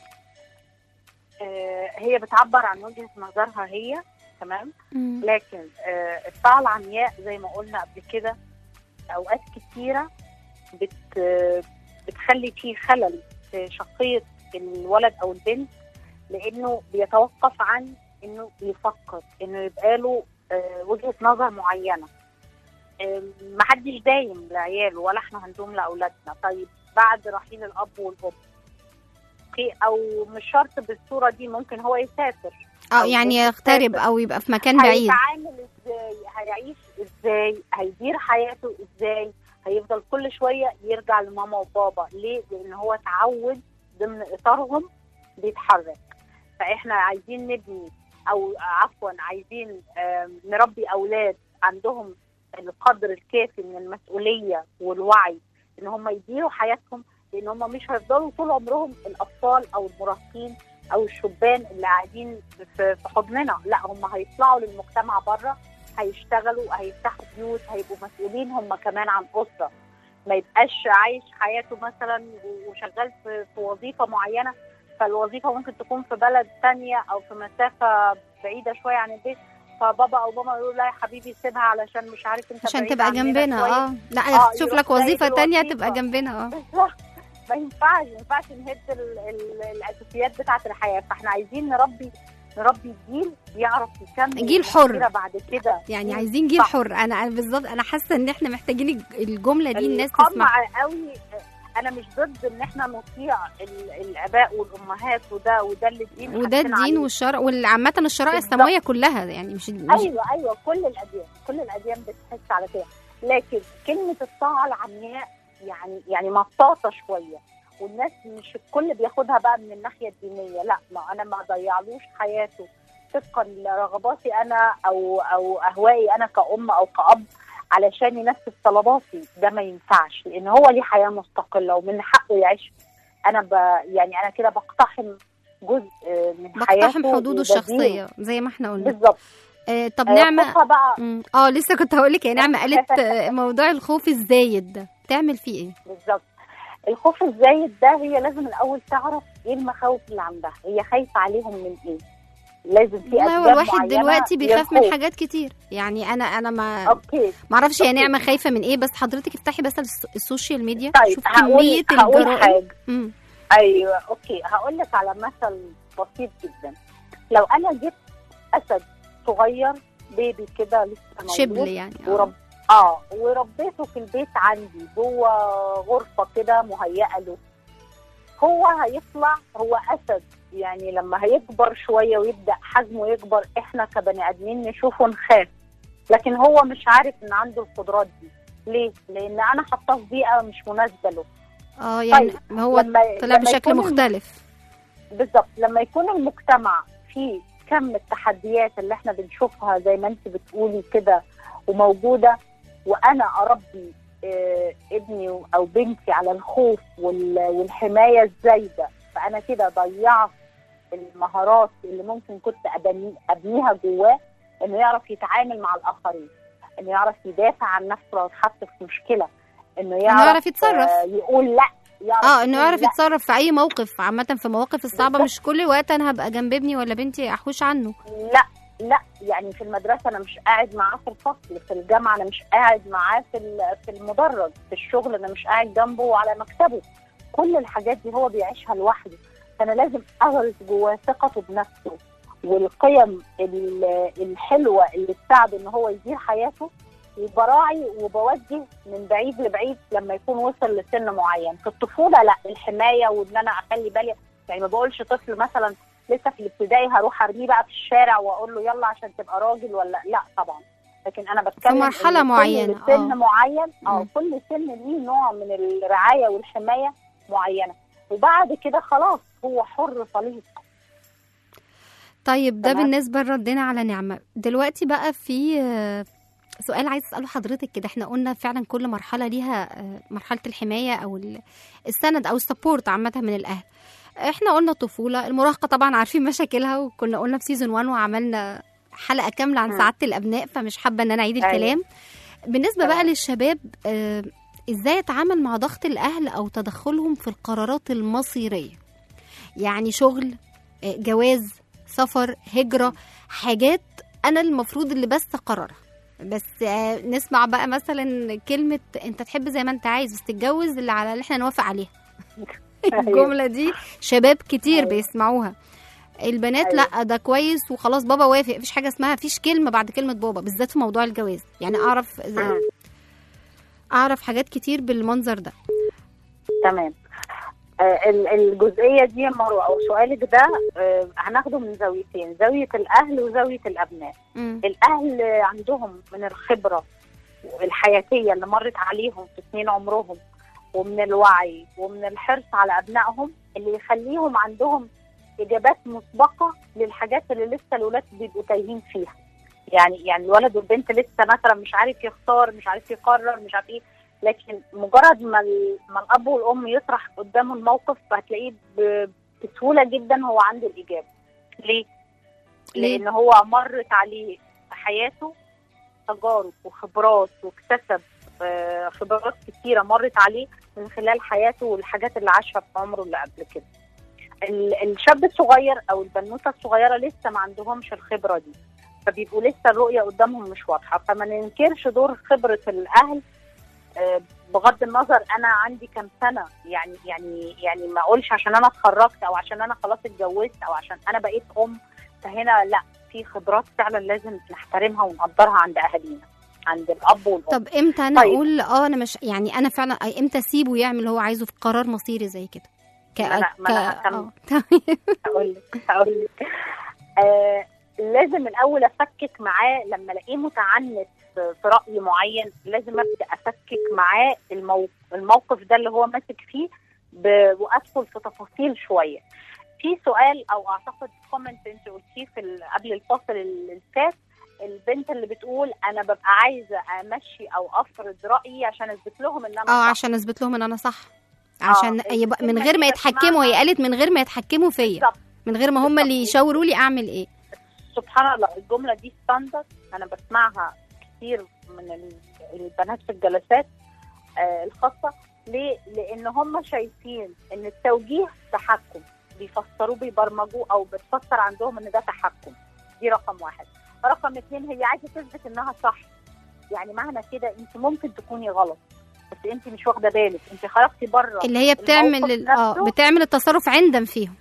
آه، هي بتعبر عن وجهه نظرها هي تمام مم. لكن آه، الطاعه العمياء زي ما قلنا قبل كده اوقات كتيره بت بتخلي فيه خلل في شخصيه الولد او البنت لانه بيتوقف عن انه يفكر انه يبقى له آه، وجهه نظر معينه آه، محدش دايم لعياله ولا احنا هندوم لاولادنا طيب بعد رحيل الاب والام اوكي او مش شرط بالصوره دي ممكن هو يسافر اه أو يعني بنت يغترب تسافر. او يبقى في مكان بعيد هيتعامل ازاي هيعيش ازاي هيدير حياته ازاي هيفضل كل شويه يرجع لماما وبابا ليه لان هو اتعود ضمن اطارهم بيتحرك فاحنا عايزين نبني او عفوا عايزين آم، نربي اولاد عندهم القدر الكافي من المسؤوليه والوعي ان هم يديروا حياتهم لان هم مش هيفضلوا طول عمرهم الاطفال او المراهقين او الشبان اللي قاعدين في في حضننا لا هم هيطلعوا للمجتمع بره هيشتغلوا هيفتحوا بيوت هيبقوا مسؤولين هم كمان عن اسره ما يبقاش عايش حياته مثلا وشغال في, في وظيفه معينه فالوظيفه ممكن تكون في بلد تانية او في مسافه بعيده شويه عن البيت فبابا او ماما يقولوا لا يا حبيبي سيبها علشان مش عارف انت عشان بعيد تبقى عننا جنبنا شوية. اه لا آه، تشوف يروح لك وظيفة سايب تانية الوظيفة. تبقى جنبنا اه بالظبط ما ينفعش ما ينفعش نهد ال- ال- الاساسيات بتاعه الحياه فاحنا عايزين نربي نربي جيل يعرف يكمل جيل حر. المسيرة بعد كده يعني عايزين جيل صح. حر انا انا بالظبط انا حاسه ان احنا محتاجين الج- الجمله دي الناس القمع تسمعها قوي انا مش ضد ان احنا نطيع ال- الاباء والامهات وده وده اللي الدين وده حثنا الدين عليه. والشرع وعامة الشرائع بالظبط. السماوية كلها يعني مش, مش ايوه ايوه كل الاديان كل الاديان بتحس على كده لكن كلمه الطاعه العمياء يعني يعني مطاطه شويه والناس مش الكل بياخدها بقى من الناحيه الدينيه لا ما انا ما اضيعلوش حياته طبقا لرغباتي انا او او اهوائي انا كأم او كأب علشان ينفذ طلباتي ده ما ينفعش لان هو ليه حياه مستقله ومن حقه يعيش انا ب يعني انا كده بقتحم جزء آه، من حياته بقتحم حدوده وبديله. الشخصية زي ما احنا قلنا بالظبط آه طب آه، نعمة خوفها بقى مم. اه لسه كنت هقول لك يا نعمة قالت آه، موضوع الخوف الزايد ده تعمل فيه ايه؟ بالظبط الخوف الزايد ده هي لازم الاول تعرف ايه المخاوف اللي عندها هي خايفه عليهم من ايه لازم في والله هو اسباب الواحد معينة دلوقتي بيخاف من للخوف. حاجات كتير يعني انا انا ما اوكي ما اعرفش هي أوكي. نعمة خايفة من ايه بس حضرتك افتحي بس الس- السوشيال ميديا طيب شوف هقول كمية هقول الجرائم حاجه مم. ايوه اوكي هقول لك على مثل بسيط جدا لو انا جبت اسد صغير بيبي كده لسه مولود شبل يعني آه. ورب اه وربيته في البيت عندي جوه غرفه كده مهيئه له هو هيطلع هو اسد يعني لما هيكبر شويه ويبدا حجمه يكبر احنا كبني ادمين نشوفه نخاف لكن هو مش عارف ان عنده القدرات دي ليه؟ لان انا حاطاه في بيئه مش مناسبه له اه يعني طيب، هو لما طلع لما بشكل يكون الم- مختلف بالظبط لما يكون المجتمع فيه كم التحديات اللي احنا بنشوفها زي ما انت بتقولي كده وموجوده وانا اربي آه، ابني او بنتي على الخوف وال- والحمايه الزايده فانا كده ضيعت المهارات اللي ممكن كنت أبني ابنيها جواه انه يعرف يتعامل مع الاخرين انه يعرف يدافع عن نفسه لو اتحط في مشكله انه يعرف, يعرف يتصرف. آه، يقول لا يعرف اه انه يقول يعرف لا. يتصرف في اي موقف عامة في المواقف الصعبة بالظبط. مش كل وقت انا هبقى جنب ابني ولا بنتي احوش عنه لا لا يعني في المدرسه انا مش قاعد معاه في الفصل في الجامعه انا مش قاعد معاه في ال- في المدرج في الشغل انا مش قاعد جنبه على مكتبه كل الحاجات دي هو بيعيشها لوحده فانا لازم اغرس جواه ثقته بنفسه والقيم ال- الحلوه اللي تساعده ان هو يدير حياته وبراعي وبوجه من بعيد لبعيد لما يكون وصل لسن معين في الطفوله لا الحمايه وان انا اخلي بالي يعني ما بقولش طفل مثلا لسه في الابتدائي هروح ارميه بقى في الشارع واقول له يلا عشان تبقى راجل ولا لا طبعا لكن انا بتكلم مرحلة إن كل معينة، سن آه. معين اه مم. كل سن ليه نوع من الرعايه والحمايه معينه وبعد كده خلاص هو حر طليق طيب ده تمام. بالنسبه لردنا على نعمه دلوقتي بقى في آه، سؤال عايز اساله حضرتك كده احنا قلنا فعلا كل مرحله ليها آه، مرحله الحمايه او ال- السند او السبورت عامه من الاهل احنا قلنا الطفوله المراهقه طبعا عارفين مشاكلها وكنا قلنا في سيزون 1 وعملنا حلقه كامله عن مم. سعاده الابناء فمش حابه ان انا اعيد أيوة. الكلام بالنسبه بقى تمام. للشباب آه، ازاي اتعامل مع ضغط الاهل او تدخلهم في القرارات المصيريه يعني شغل آه، جواز سفر هجرة حاجات أنا المفروض اللي بس أقررها بس آه، نسمع بقى مثلا كلمة أنت تحب زي ما أنت عايز بس تتجوز اللي على اللي احنا نوافق عليها الجملة دي شباب كتير أيوة. بيسمعوها البنات أيوة. لا ده كويس وخلاص بابا وافق مفيش حاجة اسمها مفيش كلمة بعد كلمة بابا بالذات في موضوع الجواز يعني أعرف مم. أعرف حاجات كتير بالمنظر ده تمام آه، ال- الجزئيه دي يا مروه او سؤالك ده آه، هناخده من زاويتين زاويه الاهل وزاويه الابناء مم. الاهل عندهم من الخبره الحياتيه اللي مرت عليهم في سنين عمرهم ومن الوعي ومن الحرص على ابنائهم اللي يخليهم عندهم اجابات مسبقه للحاجات اللي لسه الاولاد بيبقوا تايهين فيها يعني يعني الولد والبنت لسه مثلا مش عارف يختار مش عارف يقرر مش عارف ايه لكن مجرد ما ال- ما الاب والام يطرح قدامه الموقف هتلاقيه ب- بسهوله جدا هو عنده الاجابه ليه؟ ليه؟ لان هو مرت عليه في حياته تجارب وخبرات واكتسب آه، خبرات كتيره مرت عليه من خلال حياته والحاجات اللي عاشها في عمره اللي قبل كده. ال- الشاب الصغير او البنوته الصغيره لسه ما عندهمش الخبره دي فبيبقوا لسه الرؤيه قدامهم مش واضحه فما ننكرش دور خبره الاهل آه، بغض النظر انا عندي كام سنه يعني يعني يعني ما اقولش عشان انا اتخرجت او عشان انا خلاص اتجوزت او عشان انا بقيت ام فهنا لا في خبرات فعلا لازم نحترمها ونقدرها عند اهالينا عند الاب والام طب امتى انا طيب. اقول اه انا مش يعني انا فعلا امتى اسيبه يعمل اللي هو عايزه في قرار مصيري زي كده ك ما أنا- ما أنا ك- هكمل. آه، تمام. هقول لك هقول لك آه لازم الاول افكك معاه لما الاقيه متعنت في في راي معين لازم ابدا افكك معاه المو... الموقف ده اللي هو ماسك فيه ب... وادخل في تفاصيل شويه في سؤال او اعتقد كومنت انت قلتيه في ال- قبل الفصل اللي فات البنت اللي بتقول انا ببقى عايزه امشي او افرض رايي عشان اثبت لهم ان انا اه صح. عشان اثبت لهم ان انا صح عشان آه، يبقى من الكلمة غير ما دي يتحكموا هي بسمعها. قالت من غير ما يتحكموا فيا بالظبط. من غير ما هم اللي بالظبط. يشاوروا لي اعمل ايه سبحان الله الجملة دي ستاندرد أنا بسمعها كتير من ال- البنات في الجلسات آه الخاصة ليه؟ لأن هم شايفين إن التوجيه تحكم بيفسروه بيبرمجوه أو بتفسر عندهم إن ده تحكم دي رقم واحد رقم اتنين هي عايزة تثبت إنها صح يعني معنى كده أنت ممكن تكوني غلط بس أنت مش واخدة بالك أنت خرجتي بره اللي هي بتعمل الموقف ال- اه نفسه. بتعمل التصرف عندم فيهم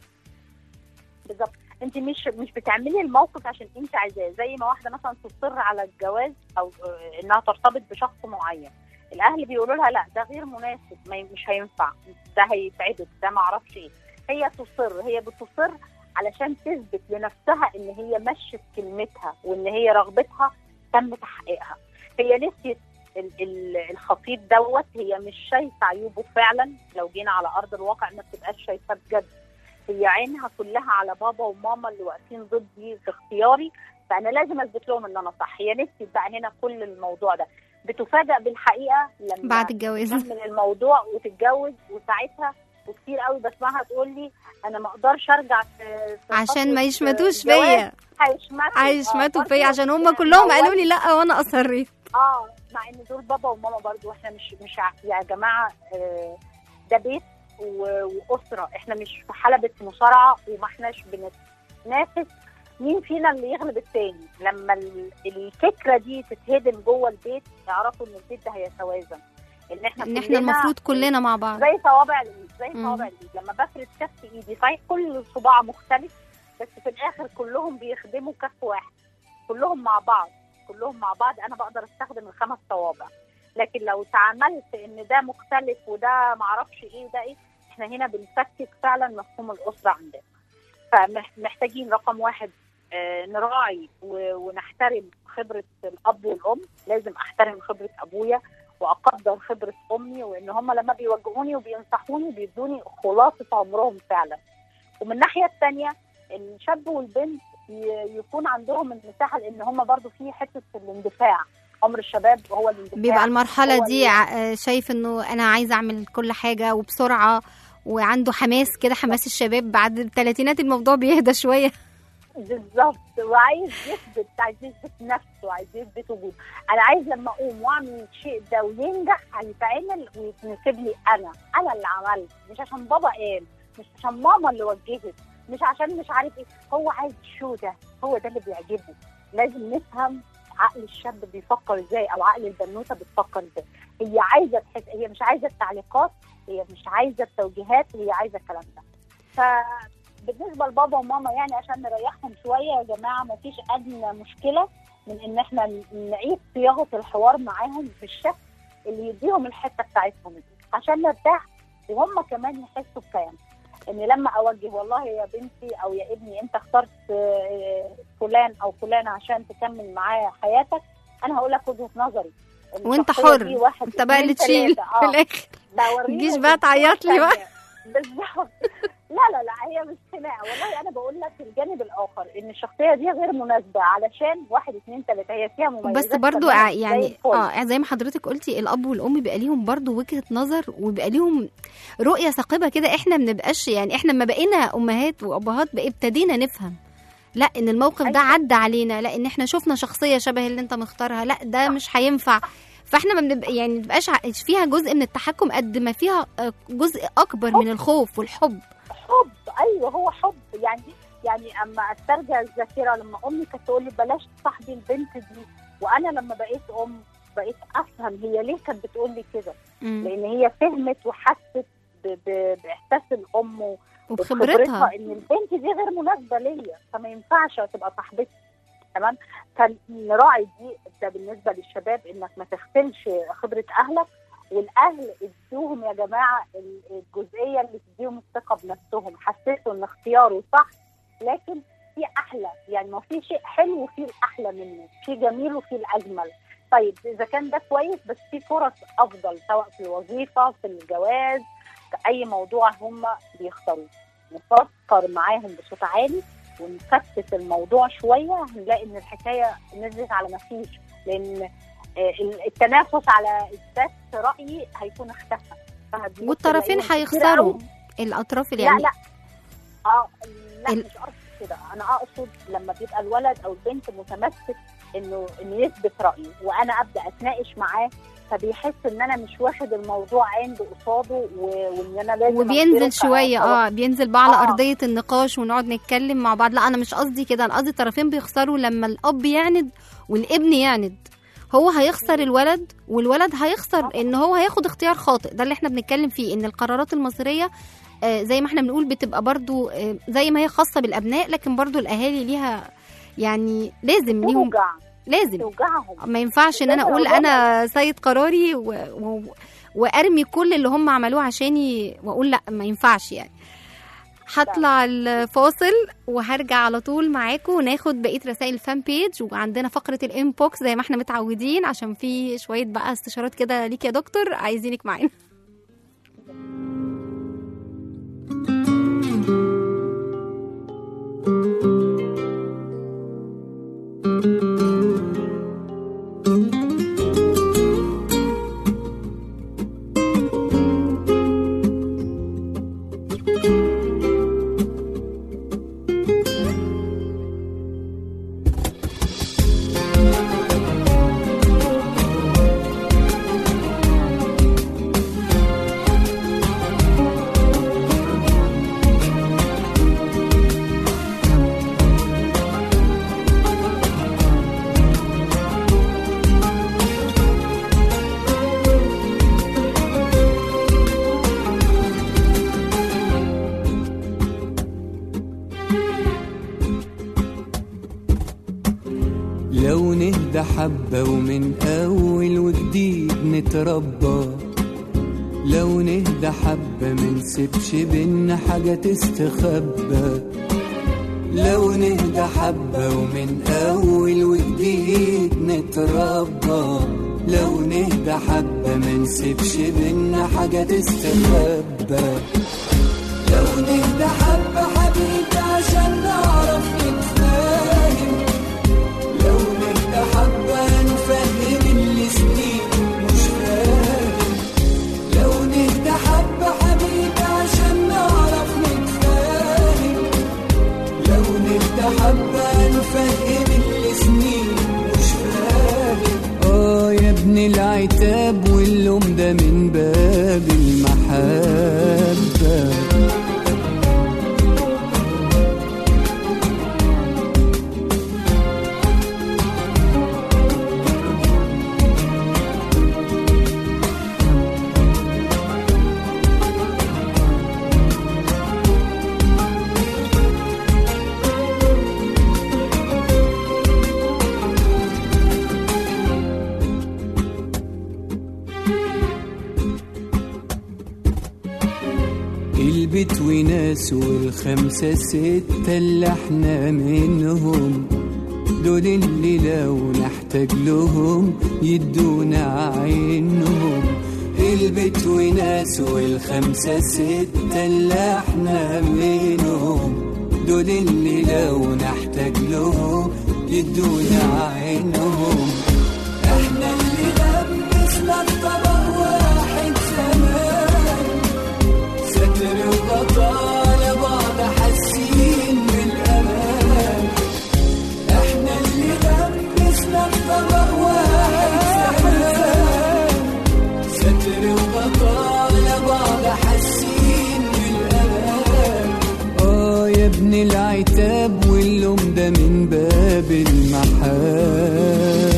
بالظبط انت مش مش بتعملي الموقف عشان انت عايزاه زي ما واحده مثلا تصر على الجواز او آه، انها ترتبط بشخص معين الاهل بيقولوا لها لا ده غير مناسب ما ي- مش هينفع ده هيتعبك ده ما اعرفش ايه هي تصر هي بتصر علشان تثبت لنفسها ان هي مشت كلمتها وان هي رغبتها تم تحقيقها هي نسيت ال- ال- الخطيب دوت هي مش شايفه عيوبه فعلا لو جينا على ارض الواقع ما بتبقاش شايفاه بجد هي عينها كلها على بابا وماما اللي واقفين ضدي في اختياري فانا لازم اثبت لهم ان انا صح هي نسيت بقى هنا كل الموضوع ده بتفاجأ بالحقيقه لما بعد الجواز تكمل الموضوع وتتجوز وساعتها وكتير قوي بسمعها تقول لي انا ما اقدرش ارجع في, في عشان خطوة ما يشمتوش جواز. فيا هيشمتوا هيشمتوا آه، فيا برضه عشان هم يعني كلهم لو قالوا لي لا وانا اصريت اه مع ان دول بابا وماما برضو احنا مش مش ع- يا جماعه آه، ده بيت و- واسره احنا مش في حلبة مصارعه وما احناش بنتنافس مين فينا اللي يغلب التاني لما ال- الفكره دي تتهدم جوه البيت يعرفوا ان البيت ده هيتوازن ان احنا ان احنا كلنا المفروض كلنا مع بعض زي صوابع الايد زي مم. صوابع الايد لما بفرد كف ايدي صحيح كل صباع مختلف بس في الاخر كلهم بيخدموا كف واحد كلهم مع بعض كلهم مع بعض انا بقدر استخدم الخمس صوابع لكن لو تعاملت ان ده مختلف وده معرفش ايه وده ايه احنا هنا بنفكك فعلا مفهوم الاسره عندنا فمحتاجين رقم واحد آه، نراعي و- ونحترم خبره الاب والام لازم احترم خبره ابويا واقدر خبره امي وان هم لما بيوجهوني وبينصحوني بيدوني خلاصه عمرهم فعلا ومن الناحيه الثانيه الشاب والبنت ي- يكون عندهم المساحه لان هم برضو في حته الاندفاع عمر الشباب هو الاندفاع بيبقى المرحله هو دي ال- ع- آه، شايف انه انا عايز اعمل كل حاجه وبسرعه وعنده حماس كده حماس الشباب بعد الثلاثينات الموضوع بيهدى شويه بالظبط وعايز يثبت عايز يثبت نفسه عايز يثبت وجوده انا عايز لما اقوم واعمل الشيء ده وينجح هيتعمل ويتنسب لي انا انا اللي عملت مش عشان بابا قال مش عشان ماما اللي وجهت مش عشان مش عارف ايه هو عايز شو ده هو ده اللي بيعجبه لازم نفهم عقل الشاب بيفكر ازاي او عقل البنوته بتفكر ازاي هي عايزه تحس هي مش عايزه التعليقات هي مش عايزه التوجيهات هي عايزه الكلام ده فبالنسبه لبابا وماما يعني عشان نريحهم شويه يا جماعه ما فيش ادنى مشكله من ان احنا نعيد صياغه الحوار معاهم بالشكل اللي يديهم الحته بتاعتهم دي عشان نرتاح وهم كمان يحسوا بكلام ان لما اوجه والله يا بنتي او يا ابني انت اخترت آه، فلان او فلانه عشان تكمل معاه حياتك انا هقول لك وجهه نظري وانت الشخصية حر دي واحد انت بقى اللي اتنين تشيل تلاتة. في آه. الاخر بوريهم تجيش بقى تعيط لي بقى. الثانية. بالظبط لا لا لا هي مش خناقه والله انا بقول لك الجانب الاخر ان الشخصيه دي غير مناسبه علشان واحد اثنين ثلاثه هي فيها مميزات بس برضو تمام ع- زي يعني الفل. اه زي ما حضرتك قلتي الاب والام بيبقى ليهم برضو وجهه نظر وبيبقى ليهم رؤيه ثاقبه كده احنا ما بنبقاش يعني احنا لما بقينا امهات وابهات بقى ابتدينا نفهم لا ان الموقف ده أيوة. عدى علينا لا ان احنا شفنا شخصيه شبه اللي انت مختارها لا ده مش هينفع فاحنا ما بنبقى يعني ما بنبقاش ع- فيها جزء من التحكم قد ما فيها آه، جزء اكبر من الخوف والحب حب ايوه هو حب يعني يعني اما استرجع الذاكره لما امي كانت تقول لي بلاش تصاحبي البنت دي وانا لما بقيت ام بقيت افهم هي ليه كانت بتقول لي كده مم. لان هي فهمت وحست ب- ب- باحساس الام و- وبخبرتها ان البنت دي غير مناسبه ليا فما ينفعش تبقى صاحبتي تمام فنراعي دي ده بالنسبه للشباب انك ما تغفلش خبره اهلك والاهل ادوهم يا جماعه ال- الجزئيه اللي تديهم الثقه بنفسهم حسسوا ان اختياره صح لكن في احلى يعني ما في شيء حلو وفي الاحلى منه في جميل وفي الاجمل طيب اذا كان ده كويس بس في فرص افضل سواء في الوظيفه في الجواز في اي موضوع هم بيختاروه نفكر معاهم بصوت عالي ونفتت الموضوع شويه هنلاقي ان الحكايه نزلت على ما فيش لان آه، التنافس على اثبات رايي هيكون اختفى فهتبص والطرفين تلاقيهم كتير هيخسروا قوي. الاطراف اللي لا يعني لا اه لا ال- مش قصدي كده انا اقصد لما بيبقى الولد او البنت متمسك انه انه يثبت رايه وانا ابدا اتناقش معاه فبيحس ان انا مش واخد الموضوع عنده قصاده و- وان انا لازم أغفره وبينزل ف- شويه ف- اه بينزل بقى على آه. ارضيه النقاش ونقعد نتكلم مع بعض لا انا مش قصدي كده انا قصدي الطرفين بيخسروا لما الاب يعند والابن يعند هو هيخسر الولد والولد هيخسر ان هو هياخد اختيار خاطئ ده اللي احنا بنتكلم فيه ان القرارات المصيريه آه، زي ما احنا بنقول بتبقى برضو آه، زي ما هي خاصه بالابناء لكن برضو الاهالي ليها يعني لازم ليهم توجع لازم توجعهم ما ينفعش ان انا لازم اقول أوجعهم. انا سيد قراري و... و... وارمي كل اللي هم عملوه عشاني واقول لا ما ينفعش يعني هطلع الفاصل وهرجع على طول معاكم وناخد بقيه رسائل الفان بيج وعندنا فقره الانبوكس زي ما احنا متعودين عشان في شويه بقى استشارات كده ليك يا دكتور عايزينك معانا لو نهدى حبة ومن أول وجديد نتربى لو نهدى حبة منسيبش بينا حاجة تستخبى لو نهدى حبة ومن أول وجديد نتربى لو نهدى حبة منسيبش بينا حاجة تستخبى لو نهدى حبة حبيبي عشان نعرف نتفاهم لو نهدى حبة نفهم اللي سنين مش فاهم لو نهدى حبة حبيبي عشان نعرف نتفاهم لو نهدى حبة نفهم اللي سنين مش فاهم اه يا ابن العتاب واللوم ده من باب المحبة البيت وناس والخمسة ستة اللي احنا منهم دول اللي لو نحتاج لهم يدونا عينهم البيت وناس والخمسة ستة اللي احنا منهم دول اللي لو نحتاج لهم يدونا عينهم احنا اللي لبسنا الطبق واحد زمان ستر وغطاء لبعض حاسين بالامان احنا اللي لبسنا الطبق واحد زمان ستر وغطاء لبعض حاسين بالامان اه يا ابن العتاب واللوم ده من باب المحبه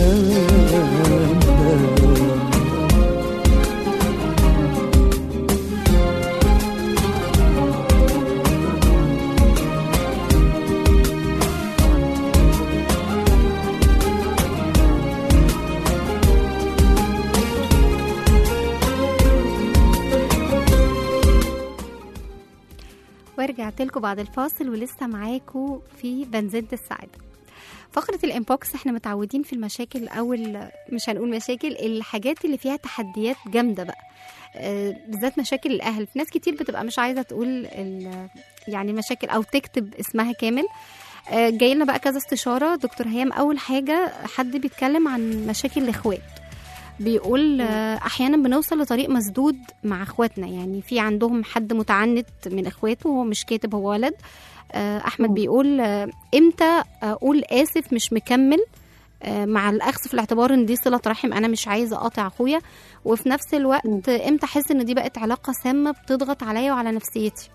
ورجعت لكم بعد الفاصل ولسه معاكم في بنزينة السعادة فقرة الانبوكس احنا متعودين في المشاكل او ال- مش هنقول مشاكل الحاجات اللي فيها تحديات جامدة بقى آه، بالذات مشاكل الاهل في ناس كتير بتبقى مش عايزة تقول ال- يعني مشاكل او تكتب اسمها كامل آه، جاي لنا بقى كذا استشارة دكتور هيام اول حاجة حد بيتكلم عن مشاكل الاخوات بيقول آه، احيانا بنوصل لطريق مسدود مع اخواتنا يعني في عندهم حد متعنت من اخواته وهو مش كاتب هو ولد آه، احمد بيقول آه، امتى اقول اسف مش مكمل آه، مع الاخذ في الاعتبار ان دي صله رحم انا مش عايزه اقاطع اخويا وفي نفس الوقت آه، امتى احس ان دي بقت علاقه سامه بتضغط عليا وعلى نفسيتي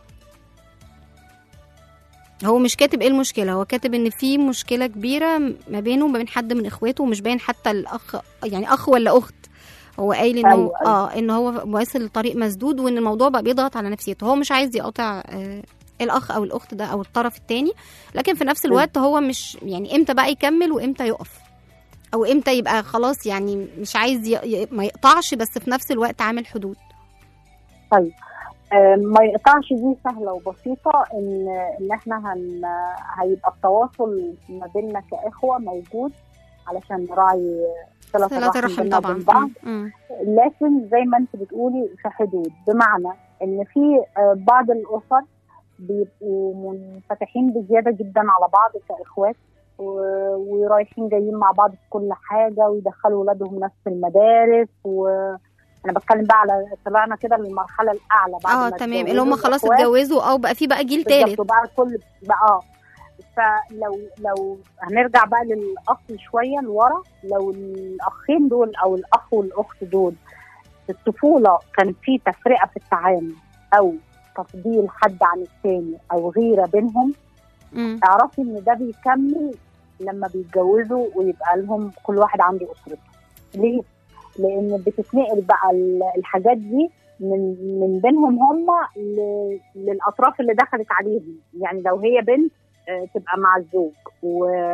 هو مش كاتب ايه المشكله هو كاتب ان في مشكله كبيره ما بينه وما بين حد من اخواته ومش باين حتى الاخ يعني اخ ولا اخت هو قايل انه أيوة، أيوة. اه ان هو واصل لطريق مسدود وان الموضوع بقى بيضغط على نفسيته هو مش عايز يقاطع آه الاخ او الاخت ده او الطرف التاني لكن في نفس الوقت هو مش يعني امتى بقى يكمل وامتى يقف او امتى يبقى خلاص يعني مش عايز ي... ي... ما يقطعش بس في نفس الوقت عامل حدود طيب آه، ما يقطعش دي سهله وبسيطه ان ان احنا هن هيبقى التواصل ما بيننا كاخوه موجود علشان نراعي صله صلة الرحم الرحم بيننا طبعا وبين بعض مم. مم. لكن زي ما انت بتقولي في حدود بمعنى ان في آه، بعض الاسر بيبقوا منفتحين بزياده جدا على بعض كاخوات و- ورايحين جايين مع بعض في كل حاجه ويدخلوا ولادهم نفس المدارس وانا بتكلم بقى على طلعنا كده للمرحله الاعلى بعد اه ما تمام اتجوزوا اللي هم خلاص الأخوات. اتجوزوا او بقى في بقى جيل بالظبط، تالت وبقى كل بقى اه فلو لو هنرجع بقى للاصل شويه لورا لو الاخين دول او الاخ والاخت دول في الطفوله كان في تفرقه في التعامل او تفضيل حد عن الثاني او غيره بينهم مم. اعرفي ان ده بيكمل لما بيتجوزوا ويبقى لهم كل واحد عنده اسرته ليه؟ لان بتتنقل بقى ال- الحاجات دي من من بينهم هم ل- للاطراف اللي دخلت عليهم يعني لو هي بنت آه، تبقى مع الزوج و-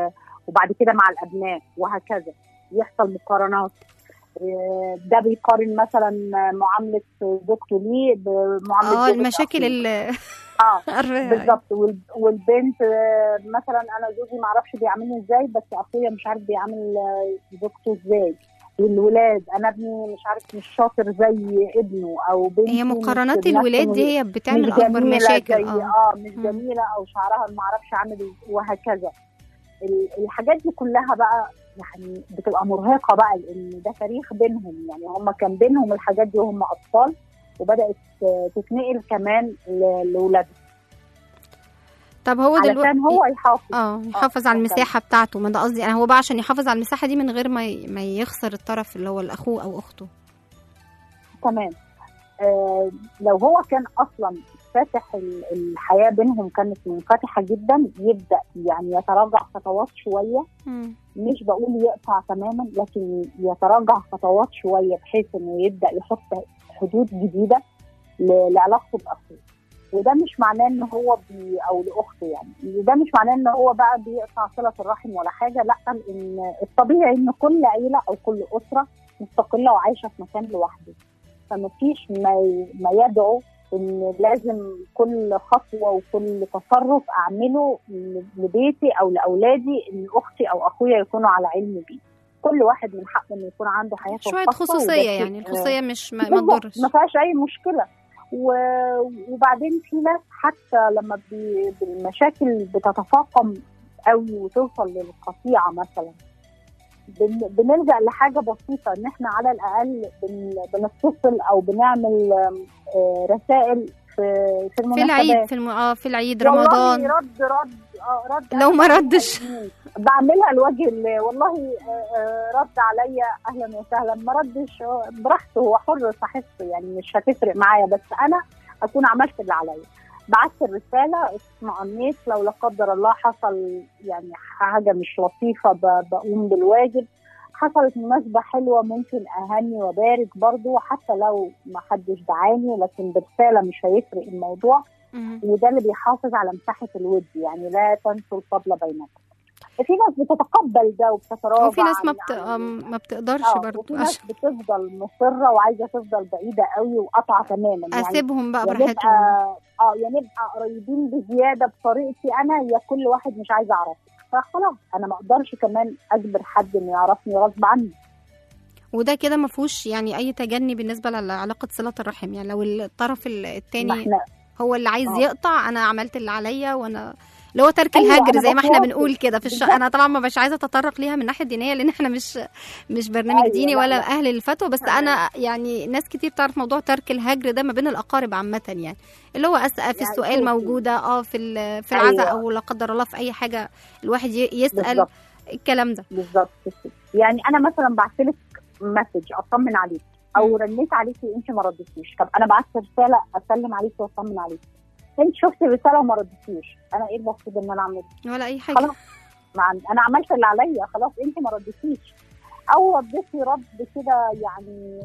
وبعد كده مع الابناء وهكذا يحصل مقارنات آه، ده بيقارن مثلا معامله زوجته ليه بمعامله اه زوجة المشاكل أخوه. اللي اه عارفاها. بالظبط وال- والبنت آه، مثلا انا زوجي ما اعرفش بيعاملني ازاي بس اخويا مش عارف بيعامل آه، زوجته ازاي والولاد انا ابني مش عارف مش شاطر زي ابنه او بنتي هي مش مقارنات بنفس الولاد مش- دي هي بتعمل مش اكبر جميلة مشاكل زي اه اه مش مم. جميله او شعرها ما اعرفش عامل إيه، وهكذا ال- الحاجات دي كلها بقى يعني بتبقى مرهقه بقى لان ده تاريخ بينهم يعني هم كان بينهم الحاجات دي وهم اطفال وبدات آه، تتنقل كمان ل- لاولادهم طب هو علشان دلوقتي هو يحافظ اه يحافظ على اتفضل. المساحه بتاعته ما ده قصدي انا هو بقى عشان يحافظ على المساحه دي من غير ما ي- ما يخسر الطرف اللي هو الاخوه او اخته تمام آه لو هو كان اصلا فاتح ال- الحياه بينهم كانت منفتحه جدا يبدا يعني يتراجع خطوات شويه مم. مش بقول يقطع تماما لكن يتراجع خطوات شويه بحيث انه يبدا يحط حدود جديده ل- لعلاقته باخوه وده مش معناه ان هو بي او لاخته يعني ده مش معناه ان هو بقى بيقطع صله الرحم ولا حاجه لا لان الطبيعي ان كل عيله او كل اسره مستقله وعايشه في مكان لوحده فمفيش ما ي- ما يدعو ان لازم كل خطوه وكل تصرف اعمله ل- لبيتي او لاولادي ان اختي او اخويا يكونوا على علم بيه كل واحد من حقه انه يكون عنده حياته شويه الخاصة وده خصوصيه شيء، يعني آه، الخصوصيه مش ما, ما بالظبط، تضرش ما فيهاش اي مشكله و... وبعدين في ناس حتى لما بي... المشاكل بتتفاقم قوي وتوصل للقطيعه مثلا بن... بنلجا لحاجه بسيطه ان احنا على الاقل بن... بنتصل او بنعمل آم، آه، رسائل في في في المناسبات العيد في الم... اه في العيد والله رمضان رد رد آه رد لو ما ردش بعملها لوجه الله والله آه، آه، رد عليا اهلا وسهلا ما ردش آه، براحته هو حر صحيحته يعني مش هتفرق معايا بس انا اكون عملت اللي عليا بعت الرساله اطمئنيت لو لا قدر الله حصل يعني حاجه مش لطيفه ب- بقوم بالواجب حصلت مناسبة حلوة ممكن أهني وبارك برضو حتى لو ما حدش دعاني لكن برسالة مش هيفرق الموضوع مم. وده اللي بيحافظ على مساحه الود يعني لا تنسوا الفضل بينكم في ناس بتتقبل ده وبتتراجع وفي ناس ما عن- بت... عن- آم، ما بتقدرش اه برضه وفي ناس عشان بتفضل مصره وعايزه تفضل بعيده قوي وقطعه تماما يعني اسيبهم بقى يا براحتهم نبقى اه يا نبقى قريبين بزياده بطريقتي انا يا كل واحد مش عايز اعرفه فخلاص انا ما اقدرش كمان اجبر حد انه يعرفني غصب عني وده كده ما فيهوش يعني اي تجني بالنسبه لعلاقه صله الرحم يعني لو الطرف ال- ما التاني احنا هو اللي عايز آه. يقطع انا عملت اللي عليا وانا اللي هو ترك أيوة، الهجر أنا زي ما احنا بتواصل. بنقول كده في الش... بالظبط. انا طبعا ما مش عايزه اتطرق ليها من الناحيه الدينيه لان احنا مش مش برنامج أيوة، ديني لا، ولا لا. اهل الفتوى بس تمام. انا يعني ناس كتير تعرف موضوع ترك الهجر ده ما بين الاقارب عامه يعني اللي هو اسال في يعني السؤال شوفي. موجوده اه في ال- في العزاء أيوة. او لا قدر الله في اي حاجه الواحد ي- يسال بالظبط الكلام ده بالظبط كده. يعني انا مثلا بعت لك مسج اطمن عليك او رنيت عليكي وانت ما ردتيش طب انا بعت رساله اسلم عليكي واطمن عليكي انت شفتي الرساله وما ردتيش انا ايه المفروض ان انا اعمل ولا اي حاجه خلاص مع انا عملت اللي عليا خلاص انت ما ردتيش او رديتي رد كده يعني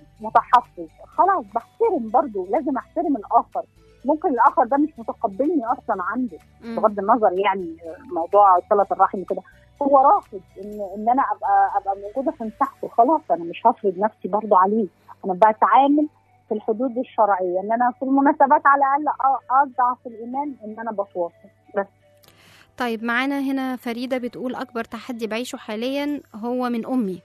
متحفظ خلاص بحترم برضو لازم احترم الاخر ممكن الاخر ده مش متقبلني اصلا عنده مم. بغض النظر يعني موضوع صله الرحم وكده هو رافض ان ان انا ابقى ابقى موجوده في مساحته خلاص انا مش هفرض نفسي برضو عليه انا بتعامل في الحدود الشرعيه ان انا في المناسبات على الاقل أ- اضعف الايمان ان انا بتواصل بس طيب معانا هنا فريدة بتقول أكبر تحدي بعيشه حاليا هو من أمي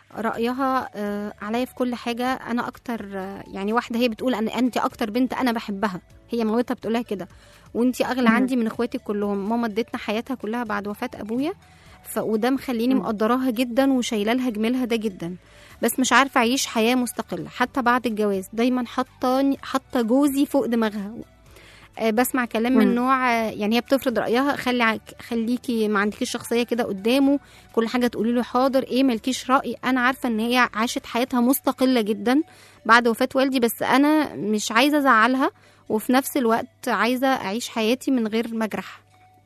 رأيها آه، عليا في كل حاجة أنا أكتر آه، يعني واحدة هي بتقول أن أنت أكتر بنت أنا بحبها هي مامتها بتقولها كده وأنت أغلى مم. عندي من إخواتي كلهم ماما ادتنا حياتها كلها بعد وفاة أبويا ف... وده مخليني مم. مقدراها جدا وشايله لها جميلها ده جدا بس مش عارفه اعيش حياه مستقله حتى بعد الجواز دايما حاطه حاطه جوزي فوق دماغها آه، بسمع كلام من مم. نوع آه، يعني هي بتفرض رايها خلي عك- خليكي ما عندكيش شخصيه كده قدامه كل حاجه تقولي له حاضر ايه مالكيش راي انا عارفه ان هي عاشت حياتها مستقله جدا بعد وفاه والدي بس انا مش عايزه ازعلها وفي نفس الوقت عايزه اعيش حياتي من غير مجرح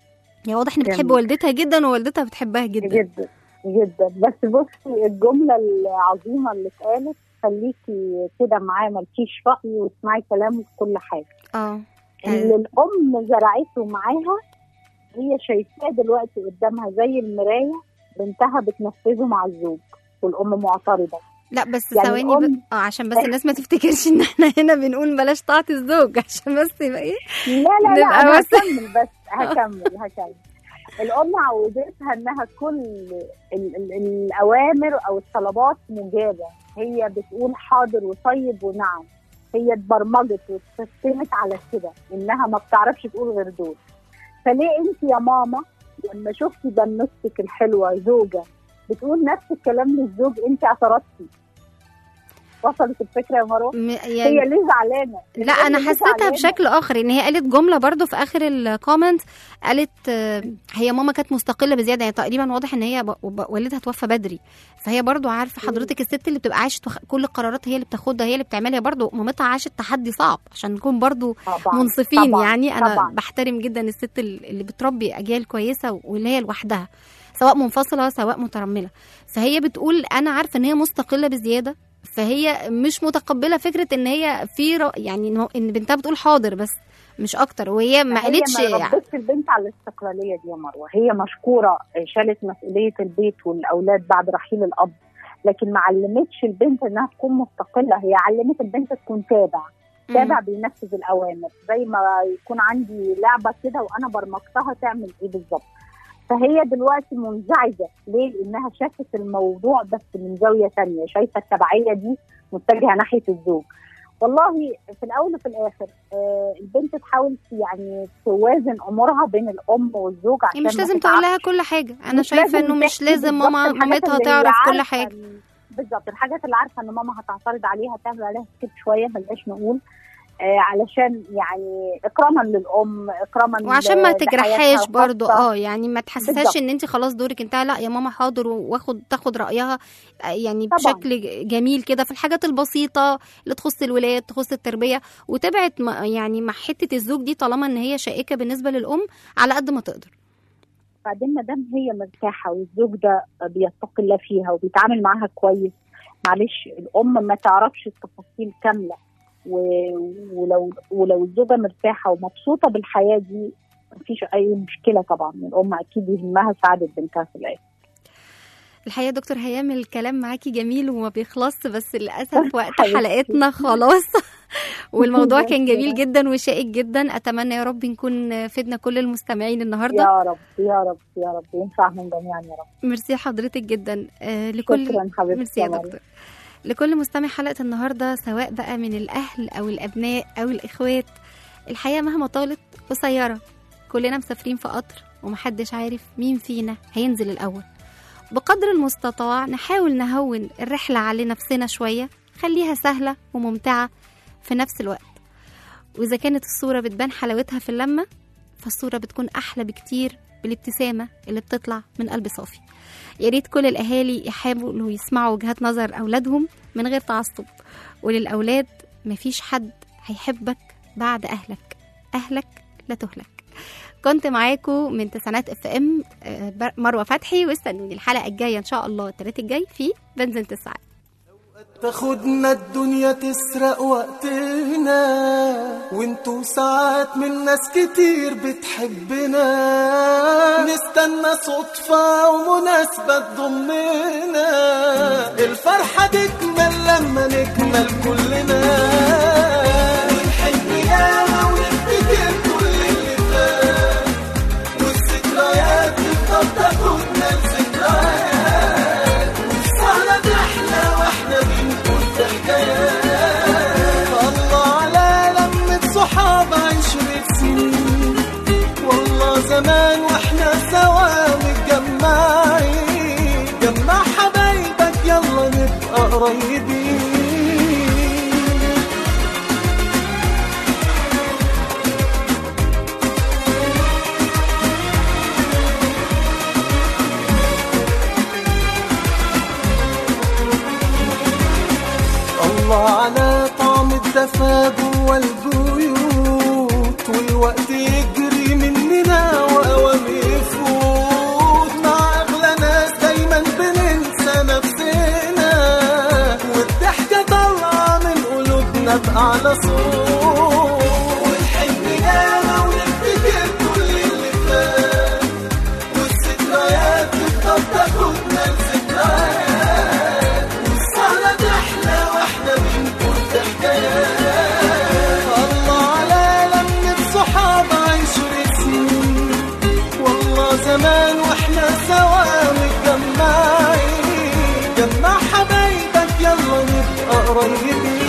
هي واضح ان بتحب جميل. والدتها جدا ووالدتها بتحبها جدا جدا جدا بس بصي الجمله العظيمه اللي اتقالت خليكي كده معاه مالكيش راي واسمعي كلامه في كل حاجه اه اللي الام زرعته معاها هي شايفاه دلوقتي قدامها زي المرايه بنتها بتنفذه مع الزوج والام معترضه لا بس يعني ثواني ب... الأم- اه عشان بس الناس ما تفتكرش ان احنا هنا بنقول بلاش طاعة الزوج عشان بس يبقى ايه لا لا لا نبقى انا بس- هكمل بس هكمل هكمل الام عودتها انها كل ال ال الاوامر او الطلبات مجابه هي بتقول حاضر وطيب ونعم هي اتبرمجت واتسيستمت على كده انها ما بتعرفش تقول غير دول فليه انت يا ماما لما شفتي بنوتك الحلوه زوجه بتقول نفس الكلام للزوج انت اعترضتي وصلت الفكره يا مروه م... هي يعني ليه زعلانه لا الأم انا ليه حسيتها زعلانة؟ بشكل اخر ان هي قالت جمله برضو في اخر الكومنت قالت آه، هي ماما كانت مستقله بزياده يعني تقريبا واضح ان هي ب... ب- والدها توفى بدري فهي برضو عارفه حضرتك الست اللي بتبقى عايشه تخ... كل القرارات هي اللي بتاخدها هي اللي بتعملها برضو مامتها عاشت تحدي صعب عشان نكون برضو طبعا منصفين طبعا يعني انا طبعا. بحترم جدا الست ال- اللي بتربي اجيال كويسه واللي هي لوحدها سواء منفصله سواء مترمله فهي بتقول انا عارفه ان هي مستقله بزياده فهي مش متقبله فكره ان هي في رأ... يعني إن هو- ان بنتها بتقول حاضر بس مش اكتر وهي ما قالتش هي ما ربتش البنت على الاستقلاليه دي يا مروه هي مشكوره شالت مسؤوليه البيت والاولاد بعد رحيل الاب لكن ما علمتش البنت انها تكون مستقله هي علمت البنت تكون تابع تابع بينفذ الاوامر زي ما يكون عندي لعبه كده وانا برمجتها تعمل ايه بالظبط فهي دلوقتي منزعجه ليه؟ لانها شافت الموضوع بس من زاويه ثانيه شايفه التبعيه دي متجهه ناحيه الزوج والله في الاول وفي الاخر آه البنت تحاول يعني توازن امورها بين الام والزوج هي عشان مش ما لازم تتعبش. تقول لها كل حاجه انا مش شايفه لازم انه مش تحكي لازم بالظبط ماما الحاجات مامتها اللي تعرف هي كل عارفة حاجه إن- بالظبط الحاجات اللي عارفه ان ماما هتعترض عليها تعمل عليها سكيب شويه بلاش نقول آه علشان يعني اكراما للام اكراما وعشان ما ل- تجرحهاش لحياتها برضو الخاصة. اه يعني ما تحسسهاش بالظبط. ان انت خلاص دورك انتهى لا يا ماما حاضر واخد تاخد رايها آه، يعني طبعاً. بشكل جميل كده في الحاجات البسيطه اللي تخص الولاد تخص التربيه وتبعد ما- يعني مع حته الزوج دي طالما ان هي شائكه بالنسبه للام على قد ما تقدر بعدين ما دام هي مرتاحه والزوج ده بيتقي الله فيها وبيتعامل معاها كويس معلش الام ما تعرفش التفاصيل كامله و- ولو ولو الزوجه مرتاحه ومبسوطه بالحياه دي مفيش اي مشكله طبعا الام اكيد يهمها سعاده بنتها في الاخر الحقيقه يا دكتور هيام الكلام معاكي جميل وما بيخلص بس للاسف وقت حبيبتي. حلقتنا خلاص والموضوع كان جميل جدا وشائك جدا اتمنى يا رب نكون فدنا كل المستمعين النهارده يا رب يا رب يا رب ينفعهم جميعا يا رب ميرسي حضرتك جدا آه لكل شكرا حبيبتي ميرسي يا مريم. دكتور لكل مستمع حلقة النهاردة سواء بقى من الأهل أو الأبناء أو الإخوات الحياة مهما طالت قصيرة كلنا مسافرين في قطر ومحدش عارف مين فينا هينزل الأول بقدر المستطاع نحاول نهون الرحلة على نفسنا شوية خليها سهلة وممتعة في نفس الوقت وإذا كانت الصورة بتبان حلاوتها في اللمة فالصورة بتكون أحلى بكتير بالابتسامة اللي بتطلع من قلب صافي يا ريت كل الأهالي يحاولوا يسمعوا وجهات نظر أولادهم من غير تعصب وللأولاد مفيش حد هيحبك بعد أهلك أهلك لا تهلك كنت معاكم من تسعينات اف ام مروه فتحي واستنوني الحلقه الجايه ان شاء الله التلات الجاي في بنزين تسعة تاخدنا الدنيا تسرق وقتنا وانتو ساعات من ناس كتير بتحبنا نستنى صدفة ومناسبة تضمنا الفرحة تكمل لما نكمل كلنا ونحب ياما ونفتكر كل اللي فات والذكريات تفضل تاخدنا لذكريات والسهرة تحلى واحنا بنقول في حكايات الله على لمة صحاب عشرة سنين والله زمان واحنا سوا متجمعين جمع حبايبك يلا نبقى قريبين الله على طعم الدفا جوا البيوت والوقت يجري مننا واوام يفوت مع اغلى ناس دايما بننسى نفسنا والضحكه طالعه من قلوبنا باعلى صوت ونحب ياما ونفتكر كل اللي فات قريبين